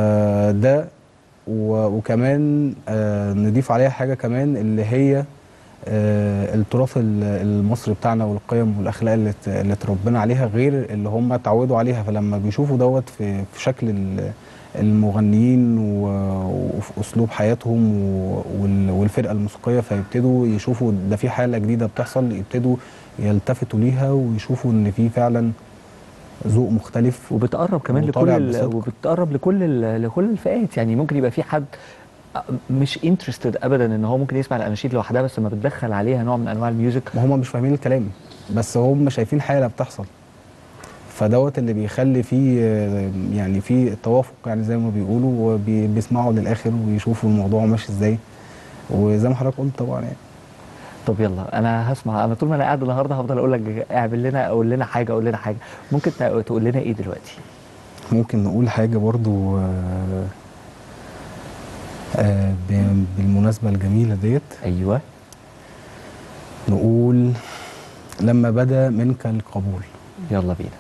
S9: فده و- وكمان آه نضيف عليها حاجه كمان اللي هي آه، التراث ال- المصري بتاعنا والقيم والاخلاق اللي ت- اللي اتربينا عليها غير اللي هم اتعودوا عليها فلما بيشوفوا دوت في في شكل ال- المغنيين و- وفي اسلوب حياتهم و- وال- والفرقه الموسيقيه فيبتدوا يشوفوا ده في حاله جديده بتحصل يبتدوا يلتفتوا ليها ويشوفوا ان في فعلا ذوق مختلف
S1: وبتقرب كمان لكل
S9: وطالع
S1: ال-
S9: بصدق.
S1: وبتقرب لكل ال- لكل الفئات يعني ممكن يبقى في حد مش انترستد ابدا ان هو ممكن يسمع الاناشيد لوحدها بس لما بتدخل عليها نوع من انواع الميوزك
S9: ما هم مش فاهمين الكلام بس هم شايفين حاله بتحصل فدوت اللي بيخلي فيه آه، يعني في توافق يعني زي ما بيقولوا وبيسمعوا للاخر ويشوفوا الموضوع ماشي ازاي وزي ما حضرتك قلت طبعا يعني
S1: طب يلا انا هسمع انا طول ما انا قاعد النهارده هفضل اقول لك اعمل لنا قول لنا حاجه قول لنا حاجه ممكن تق- تقول لنا ايه دلوقتي
S9: ممكن نقول حاجه برضو آه، آه، ب- بالمناسبه الجميله ديت
S1: ايوه
S9: نقول لما بدا منك القبول
S1: يلا بينا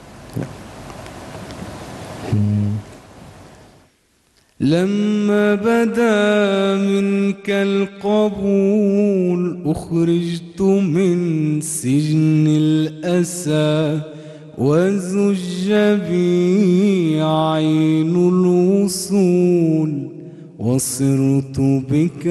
S7: لما بدا منك القبول أخرجت من سجن الأسى وزج بي عين الوصول وصرت بك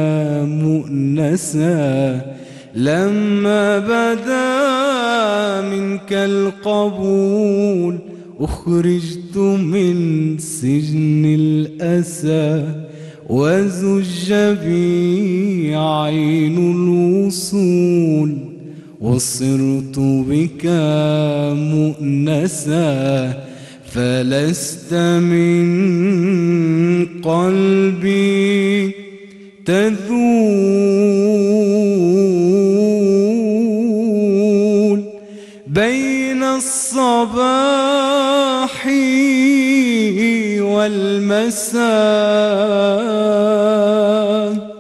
S7: مؤنسا لما بدا منك القبول أخرجت من سجن الأسى وزج بي عين الوصول وصرت بك مؤنسا فلست من قلبي تذول بين الصباح والمساء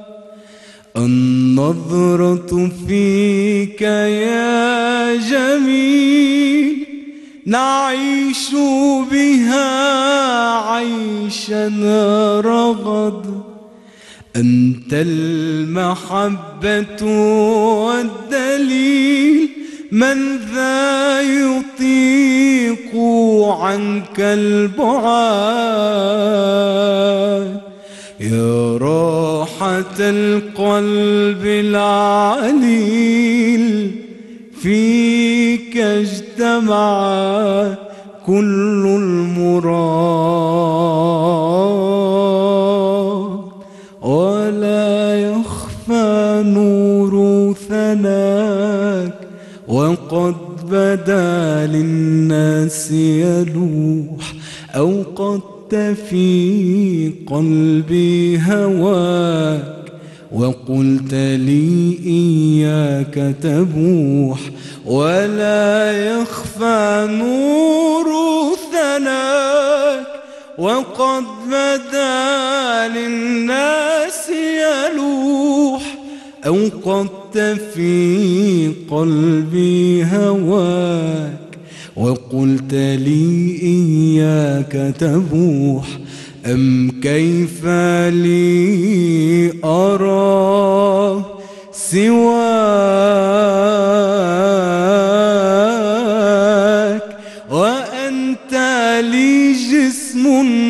S7: النظرة فيك يا جميل نعيش بها عيشا رغد أنت المحبة والدليل من ذا يطيق عنك البعاد يا راحة القلب العليل فيك اجتمع كل المراد ولا يخفى نور ثناك وقد بدا للناس يلوح أوقدت في قلبي هواك وقلت لي إياك تبوح ولا يخفى نور ثناك وقد بدا للناس يلوح أوقدت في قلبي هواك وقلت لي إياك تبوح أم كيف لي أرى سواك وأنت لي جسم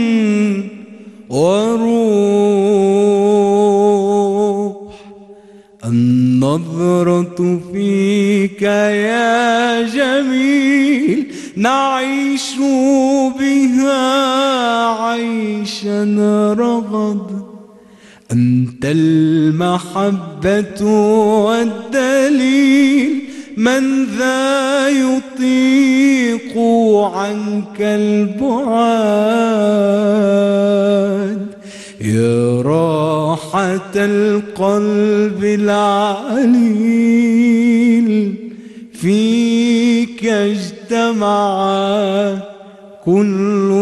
S7: وروح النظرة فيك يا جميل نعيش بها عيشا رغد أنت المحبة والدليل من ذا يطيق عنك البعاد يا راحة القلب العليل فيك اجتمع كل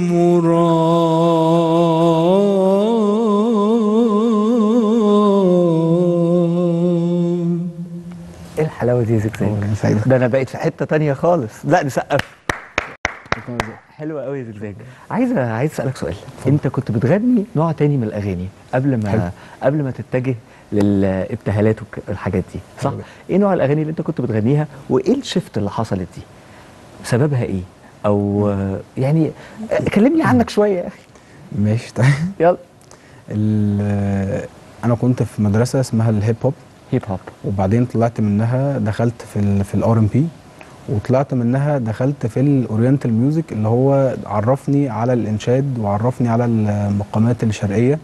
S7: المراد
S1: ايه الحلاوه دي يا زجزاج
S9: ربنا يسعدك.
S1: ده انا بقيت في حته تانية خالص لا نسقف حلوه قوي يا زجزاج عايز عايز اسالك سؤال انت كنت بتغني نوع تاني من الاغاني قبل ما
S9: حلو.
S1: قبل ما تتجه للابتهالات والحاجات دي صح
S9: أيوة.
S1: ايه نوع الاغاني اللي انت كنت بتغنيها وايه الشفت اللي حصلت دي سببها ايه او آه، يعني آه، كلمني عنك شويه يا اخي
S9: ماشي طيب
S1: يلا
S9: ال- انا كنت في مدرسه اسمها الهيب هوب
S1: هيب هوب
S9: وبعدين طلعت منها دخلت في ال في الار ام بي وطلعت منها دخلت في الاورينتال ميوزك اللي هو عرفني على الانشاد وعرفني على المقامات الشرقيه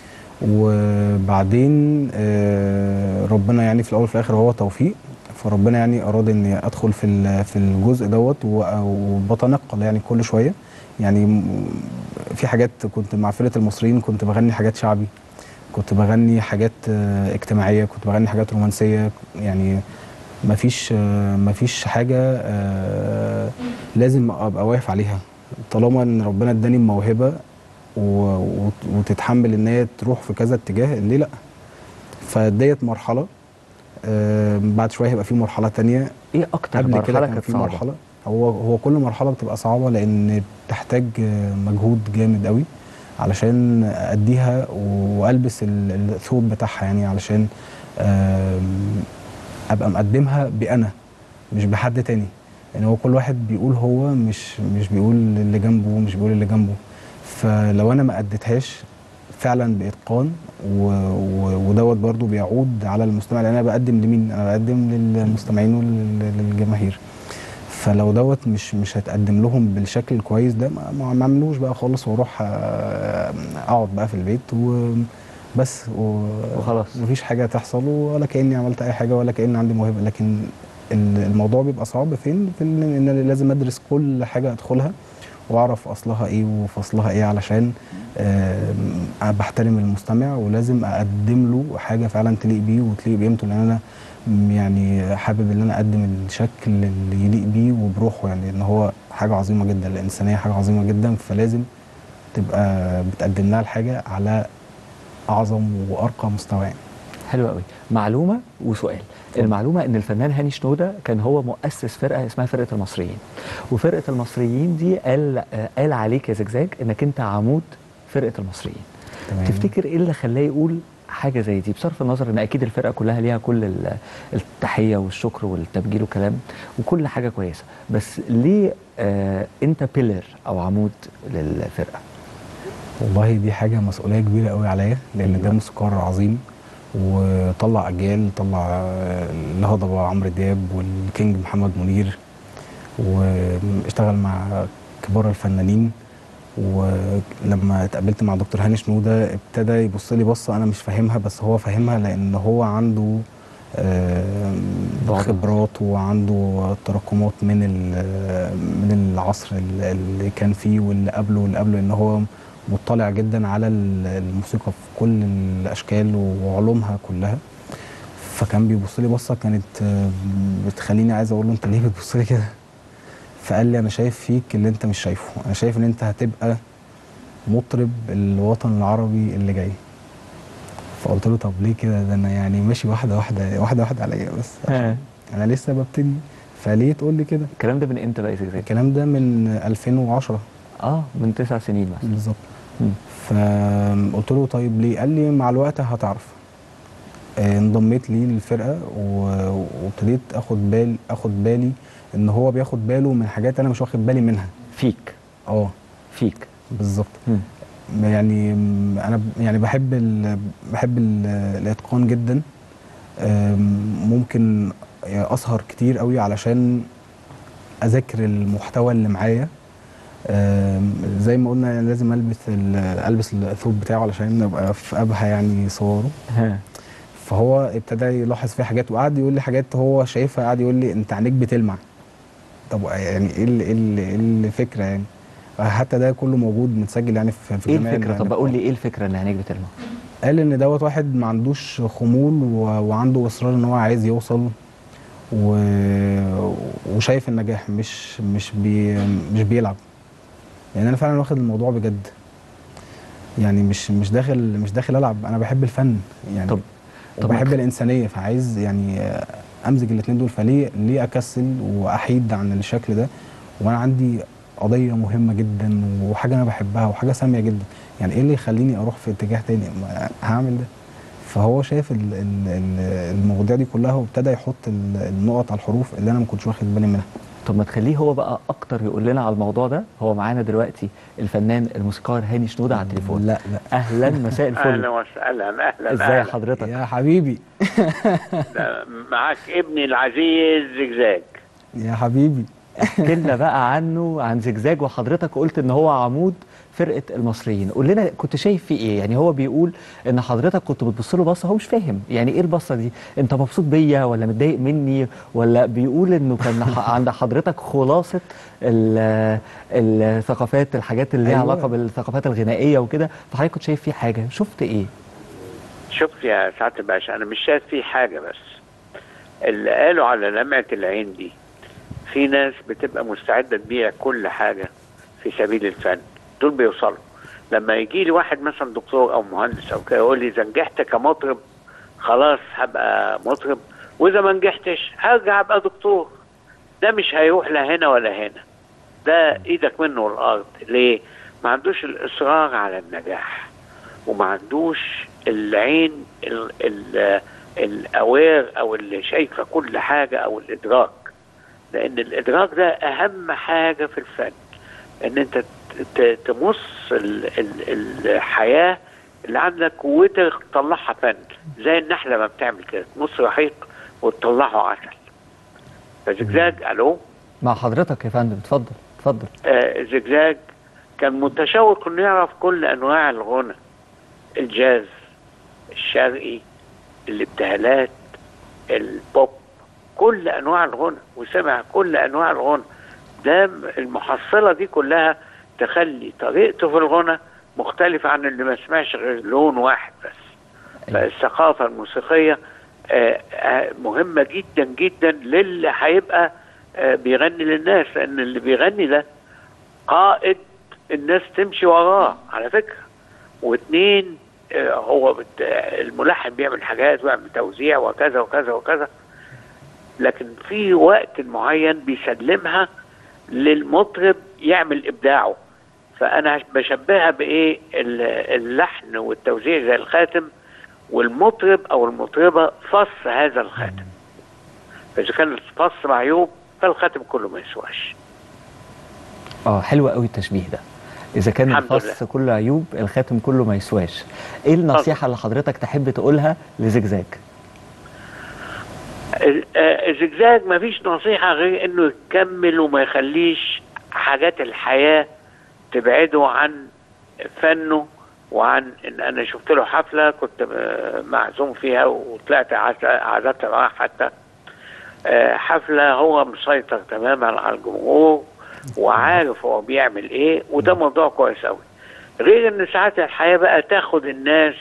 S9: وبعدين آه، ربنا يعني في الاول وفي الاخر هو توفيق فربنا يعني اراد اني ادخل في ال- في الجزء دوت و- وبتنقل يعني كل شويه يعني م- في حاجات كنت مع فرقه المصريين كنت بغني حاجات شعبي كنت بغني حاجات آه، اجتماعيه كنت بغني حاجات رومانسيه يعني مفيش آه، مفيش حاجه آه، لازم ابقى واقف عليها طالما ان ربنا اداني موهبه و- وت- وتتحمل ان هي تروح في كذا اتجاه ليه لا فديت مرحله آه، بعد شويه هيبقى في مرحله تانية
S1: ايه اكتر
S9: قبل كده
S1: مرحله
S9: كان
S1: كانت
S9: في
S1: صعبه
S9: مرحله هو هو كل مرحله بتبقى صعبه لان بتحتاج آه، مجهود جامد قوي علشان اديها والبس ال- الثوب بتاعها يعني علشان آم، ابقى مقدمها بانا مش بحد تاني يعني هو كل واحد بيقول هو مش مش بيقول اللي جنبه مش بيقول اللي جنبه فلو انا ما اديتهاش فعلا باتقان و... و... ودوت برضو بيعود على المستمع لان انا بقدم لمين انا بقدم للمستمعين وللجماهير فلو دوت مش مش هتقدم لهم بالشكل الكويس ده ما- ما ما اعملوش بقى خالص واروح آه، اقعد بقى في البيت وبس و...
S1: وخلاص.
S9: مفيش حاجه تحصل ولا كاني عملت اي حاجه ولا كاني عندي موهبه لكن ال- الموضوع بيبقى صعب فين في ان إن انا لازم ادرس كل حاجه ادخلها واعرف اصلها ايه وفصلها ايه علشان آم، بحترم المستمع ولازم اقدم له حاجه فعلا تليق بيه وتليق بقيمته لان انا م- يعني حابب ان انا اقدم الشكل اللي يليق بيه وبروحه يعني ان هو حاجه عظيمه جدا الانسانيه حاجه عظيمه جدا فلازم تبقى بتقدم لها الحاجه على اعظم وارقى مستوى يعني.
S1: حلو قوي معلومه وسؤال المعلومه ان الفنان هاني شنوده كان هو مؤسس فرقه اسمها فرقه المصريين وفرقه المصريين دي قال آه، قال عليك يا زجزاج انك انت عمود فرقه المصريين
S9: تمام.
S1: تفتكر ايه اللي خلاه يقول حاجه زي دي بصرف النظر ان اكيد الفرقه كلها ليها كل ال- التحيه والشكر والتبجيل والكلام وكل حاجه كويسه بس ليه آه انت بيلر او عمود للفرقه
S9: والله دي حاجة مسؤولية كبيرة قوي عليا لأن ده موسيقار عظيم وطلع أجيال طلع آه، الهضبة عمرو دياب والكينج محمد منير واشتغل مع كبار الفنانين ولما اتقابلت مع دكتور هاني شنودة ابتدى يبص لي بصة أنا مش فاهمها بس هو فاهمها لأن هو عنده آه،
S1: بعد.
S9: خبرات وعنده تراكمات من ال- من العصر اللي- اللي كان فيه واللي قبله واللي قبله ان هو مطلع جدا على ال- الموسيقى في كل الاشكال وعلومها كلها فكان بيبص لي بصه كانت آه، بتخليني عايز اقول له انت ليه بتبص لي كده فقال لي انا شايف فيك اللي انت مش شايفه انا شايف ان انت هتبقى مطرب الوطن العربي اللي جاي فقلت له طب ليه كده ده انا يعني ماشي واحده واحده واحده واحده عليا بس
S1: ها.
S9: انا لسه ببتدي فليه تقول لي كده
S1: الكلام ده من امتى بقى يا زجزاج
S9: الكلام ده من 2010
S1: اه من تسع سنين مثلا
S9: بالظبط
S1: مم.
S9: فقلت له طيب ليه قال لي مع الوقت هتعرف آه، انضميت ليه للفرقه و- وابتديت اخد بال اخد بالي ان هو بياخد باله من حاجات انا مش واخد بالي منها
S1: فيك
S9: اه
S1: فيك
S9: بالظبط
S1: مم.
S9: يعني م- انا ب- يعني بحب ال بحب ال الاتقان جدا آم، ممكن اسهر كتير قوي علشان اذاكر المحتوى اللي معايا آم، زي ما قلنا يعني لازم البس ال- البس الثوب بتاعه علشان ابقى في ابهى يعني صوره
S1: ها
S9: فهو ابتدى يلاحظ فيها حاجات وقعد يقول لي حاجات هو شايفها قعد يقول لي انت عينيك بتلمع طب يعني ايه ال- ايه ال- إيه الفكره يعني حتى ده كله موجود متسجل يعني في في
S1: ايه
S9: جميع
S1: الفكره طب
S9: ال-
S1: قول لي ايه الفكره ان عينيك بتلمع
S9: قال ان دوت واحد ما عندوش خمول و... وعنده اصرار ان هو عايز يوصل و... وشايف النجاح مش مش بي... مش بيلعب يعني انا فعلا واخد الموضوع بجد يعني مش مش داخل مش داخل العب انا بحب الفن يعني
S1: طب- طب
S9: وبحب
S1: ما-
S9: الانسانيه فعايز يعني آه، امزج الاثنين دول فليه ليه اكسل واحيد عن الشكل ده وانا عندي قضيه مهمه جدا وحاجه انا بحبها وحاجه ساميه جدا يعني ايه اللي يخليني اروح في اتجاه تاني ما هعمل ده فهو شاف ال- ال- ال- المواضيع دي كلها وابتدى يحط ال- النقط على الحروف اللي انا ما كنتش واخد بالي منها
S1: طب ما تخليه هو بقى اكتر يقول لنا على الموضوع ده هو معانا دلوقتي الفنان الموسيقار هاني شنوده على التليفون
S9: لا لا
S1: اهلا مساء
S10: اهلا
S1: الفل
S10: وسهلا اهلا
S1: ازاي
S10: أهلاً.
S1: حضرتك
S9: يا حبيبي
S10: ده معاك ابني العزيز زجزاج
S9: يا حبيبي
S1: احكي لنا بقى عنه عن زجزاج وحضرتك قلت ان هو عمود فرقه المصريين قول لنا كنت شايف فيه ايه يعني هو بيقول ان حضرتك كنت بتبص له بصه هو مش فاهم يعني ايه البصه دي انت مبسوط بيا ولا متضايق مني ولا بيقول انه كان ح- عند حضرتك خلاصه ال- الثقافات الحاجات اللي ليها
S9: أيوة.
S1: علاقه بالثقافات الغنائيه وكده فحضرتك كنت شايف فيه حاجه شفت ايه
S10: شوف يا سعاده الباشا انا مش شايف فيه حاجه بس اللي قالوا على لمعه العين دي في ناس بتبقى مستعده تبيع كل حاجه في سبيل الفن دول بيوصلوا لما يجي لي واحد مثلا دكتور او مهندس او كده يقول لي اذا نجحت كمطرب خلاص هبقى مطرب واذا ما نجحتش هرجع ابقى دكتور ده مش هيروح لا هنا ولا هنا ده ايدك منه الارض ليه ما عندوش الاصرار على النجاح وما عندوش العين ال ال الاوير او اللي شايفه كل حاجه او الادراك لان الادراك ده اهم حاجه في الفن ان انت ت- ت- تمص ال ال الحياه اللي عندك وتطلعها فن زي النحله ما بتعمل كده تمص رحيق وتطلعه عسل فزجزاج الو
S1: مع حضرتك يا فندم اتفضل اتفضل
S10: آه زجزاج كان متشوق انه يعرف كل انواع الغنى الجاز الشرقي الابتهالات البوب كل انواع الغنى وسمع كل انواع الغنى ده المحصله دي كلها تخلي طريقته في الغنى مختلفه عن اللي ما سمعش غير لون واحد بس فالثقافه الموسيقيه آه، آه، مهمه جدا جدا للي هيبقى آه، بيغني للناس لان اللي بيغني ده قائد الناس تمشي وراه على فكره واثنين آه، هو بت... آه، الملحن بيعمل حاجات ويعمل توزيع وكذا وكذا وكذا لكن في وقت معين بيسلمها للمطرب يعمل ابداعه فانا بشبهها بايه ال- اللحن والتوزيع زي الخاتم والمطرب او المطربه فص هذا الخاتم فاذا كان الفص معيوب فالخاتم كله ما يسواش
S1: اه حلو قوي التشبيه ده اذا كان
S10: الحمد
S1: الفص كله عيوب الخاتم كله ما يسواش ايه النصيحه اللي حضرتك تحب تقولها لزجزاج
S10: آه، الزجزاج ما فيش نصيحة غير انه يكمل وما يخليش حاجات الحياة تبعده عن فنه وعن ان انا شفت له حفلة كنت آه، معزوم فيها وطلعت عز- عزفت معاه حتى آه، حفلة هو مسيطر تماما على الجمهور وعارف هو بيعمل ايه وده موضوع كويس قوي غير ان ساعات الحياة بقى تاخد الناس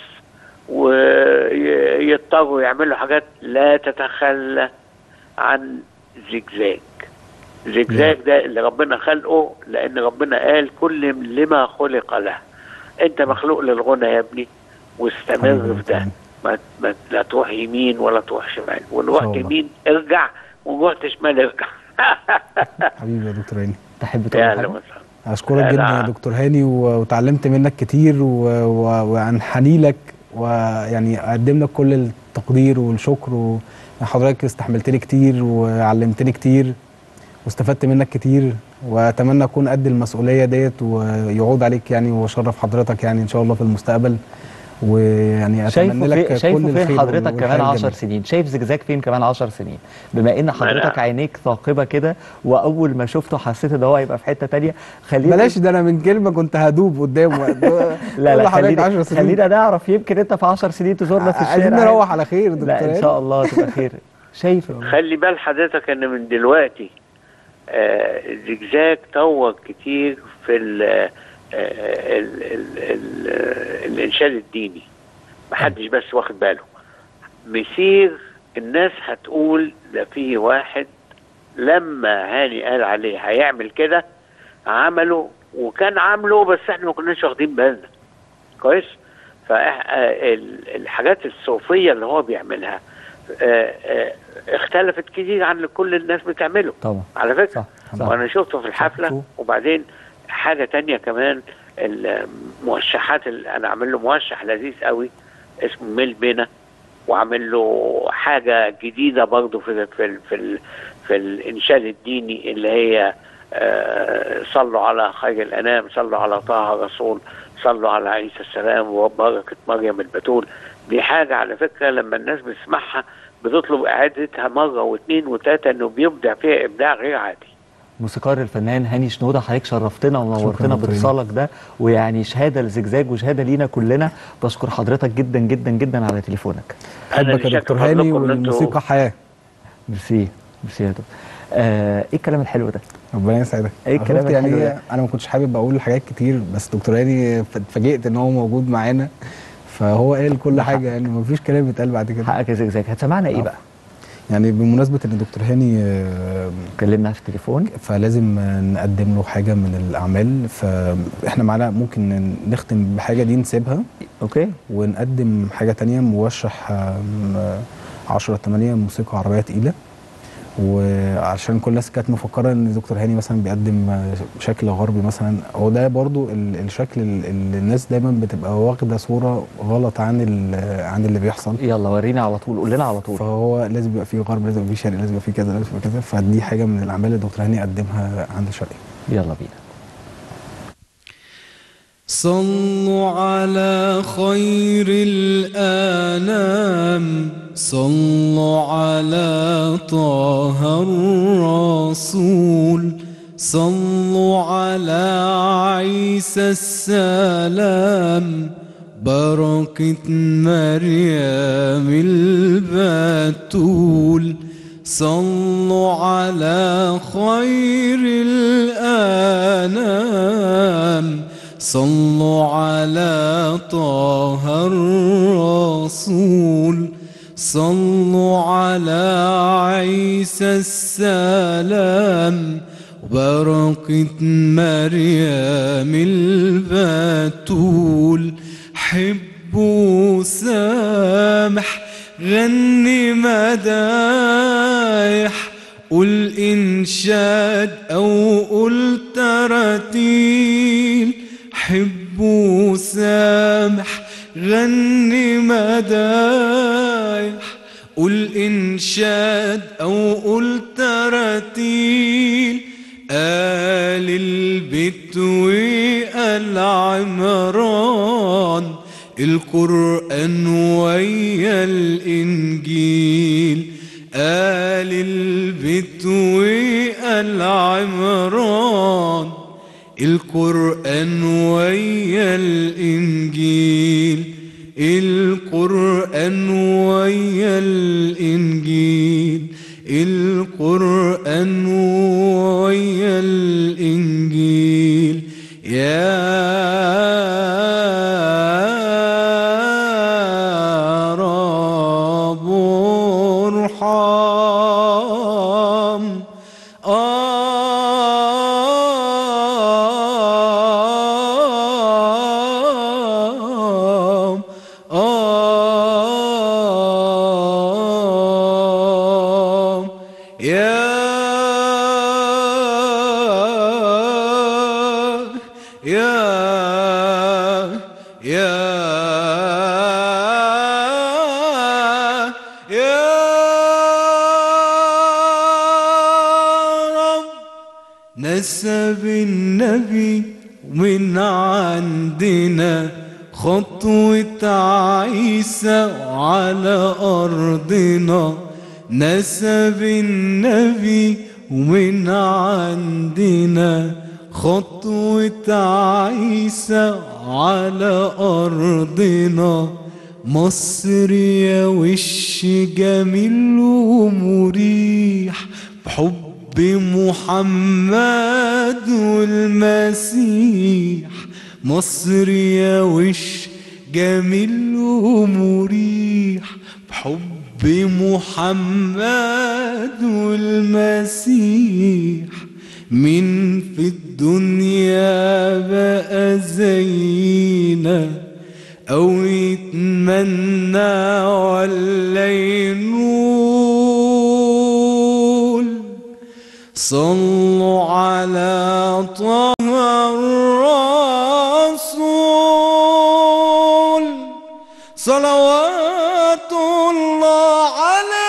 S10: ويضطروا يعملوا حاجات لا تتخلى عن زجزاج زجزاج ده اللي ربنا خلقه لان ربنا قال كل لما خلق له انت مخلوق للغنى يا ابني واستمر في ده ما, ما لا تروح يمين ولا تروح شمال وان
S9: شاء
S10: رحت
S9: الله.
S10: يمين ارجع وان رحت شمال ارجع
S9: حبيبي يا دكتور هاني
S1: تحب
S10: يا
S1: تقول
S10: أهلا
S1: حاجه
S10: وسهلا
S9: اشكرك
S10: لا،
S9: جدا
S10: لا.
S9: يا دكتور هاني و- وتعلمت منك كتير و... و... وعن حنيلك ويعني اقدم لك كل التقدير والشكر و... حضرتك استحملتني كتير وعلمتني كتير واستفدت منك كتير واتمنى اكون قد المسؤوليه ديت ويعود عليك يعني واشرف حضرتك يعني ان شاء الله في المستقبل ويعني اتمنى
S1: شايفه
S9: لك
S1: في شايفه
S9: كل
S1: فين
S9: الخير
S1: حضرتك
S9: والخير
S1: كمان 10
S9: الجميل.
S1: سنين شايف زجزاج فين كمان 10 سنين بما ان حضرتك
S10: أنا-
S1: عينيك ثاقبه كده واول ما شفته حسيت ان هو هيبقى في حته تانية خلينا
S9: بلاش ده انا من كلمه كنت هدوب قدامه
S1: لا لا
S9: حضرتك 10
S1: خلينا
S9: سنين
S1: خلينا نعرف يمكن انت في 10 سنين تزورنا في الشارع
S9: عايزين نروح على خير دكتور
S1: لا ان
S9: هاني.
S1: شاء الله تبقى خير شايف
S10: خلي بال حضرتك ان من دلوقتي آه، زجزاج طور كتير في ال آه، ال ال ال الانشاد الديني محدش بس واخد باله مسير الناس هتقول ده فيه واحد لما هاني قال عليه هيعمل كده عمله وكان عامله بس احنا ما كناش واخدين بالنا كويس فالحاجات الصوفيه اللي هو بيعملها آه، آه، اختلفت كتير عن اللي كل الناس بتعمله
S1: طبعا
S10: على فكره
S1: صح صح
S10: وانا شفته في الحفله
S1: شفته.
S10: وبعدين حاجه تانية كمان الموشحات اللي انا عامل له موشح لذيذ قوي اسمه ميل بينا وعامل له حاجه جديده برضه في ال في ال في, ال في الانشاد الديني اللي هي آه، صلوا على خير الانام صلوا على طه رسول صلوا على عيسى السلام وبركه مريم البتول دي حاجه على فكره لما الناس بتسمعها بتطلب اعادتها مره واثنين وثلاثه انه بيبدع فيها ابداع غير عادي
S1: موسيقار الفنان هاني شنودة حضرتك شرفتنا ونورتنا
S9: شكراً دكتور
S1: باتصالك ده ويعني شهاده لزجزاج وشهاده لينا كلنا بشكر حضرتك جدا جدا جدا على تليفونك
S10: أنا
S9: حبك
S10: اللي
S9: يا دكتور
S10: شاكر
S9: هاني
S10: فضلكم إن أنتوا-
S9: والموسيقى حياه
S1: ميرسي ميرسي يا دكتور آه ايه الكلام الحلو ده
S9: ربنا يسعدك
S1: إيه الكلام
S9: شفت يعني
S1: الحلو
S9: إيه؟
S1: ده؟
S9: انا ما كنتش حابب اقول حاجات كتير بس دكتور هاني اتفاجئت ان هو موجود معانا فهو قال كل حاجه يعني ما فيش كلام يتقال بعد كده
S1: حقك يا زجزاج هتسمعنا ايه
S9: آه.
S1: بقى
S9: يعني بمناسبه ان دكتور هاني آه،
S1: كلمنا في التليفون
S9: فلازم آه، نقدم له حاجه من الاعمال فاحنا معانا ممكن نختم بحاجه دي نسيبها
S1: اوكي
S9: ونقدم حاجه تانية موشح آم، آه، 10 8 موسيقى عربيه تقيله وعشان كل الناس كانت مفكره ان دكتور هاني مثلا بيقدم آه، شكل غربي مثلا هو ده برضو ال- الشكل ال- اللي الناس دايما بتبقى واخده صوره غلط عن ال- عن اللي بيحصل
S1: يلا ورينا على طول قول لنا على طول
S9: فهو لازم يبقى فيه غرب لازم يبقى فيه شرق لازم يبقى فيه كذا لازم يبقى كذا فدي حاجه من الاعمال اللي دكتور هاني قدمها عند الشرقيه
S1: يلا بينا
S7: صلوا على خير الأنام صلوا على طه الرسول صلوا على عيسى السلام بركة مريم البتول صلوا على خير الأنام صلوا على طه الرسول صلوا على عيسى السلام بركة مريم البتول حبوا سامح غني مدايح قل إنشاد أو قل تراتيل حبوا سامح غني مدايح قل إنشاد أو قل تراتيل آل البيت وآل عمران القرآن ويا الإنجيل آل البيت وآل عمران القرآن ويا الإنجيل القرآن ويا الإنجيل القرآن ويا الإنجيل يا رب ارحم آم آم يا يا يا يا رب نسب النبي من عندنا خطوة عيسى على أرضنا نسب النبي ومن عندنا خطوة عيسى على أرضنا مصر يا وش جميل ومريح بحب محمد والمسيح مصر يا وش جميل ومريح بحب محمد والمسيح من في الدنيا بقى زينا أو يتمنى ولا ينول صلوا على طه الرسول صلوات الله عليه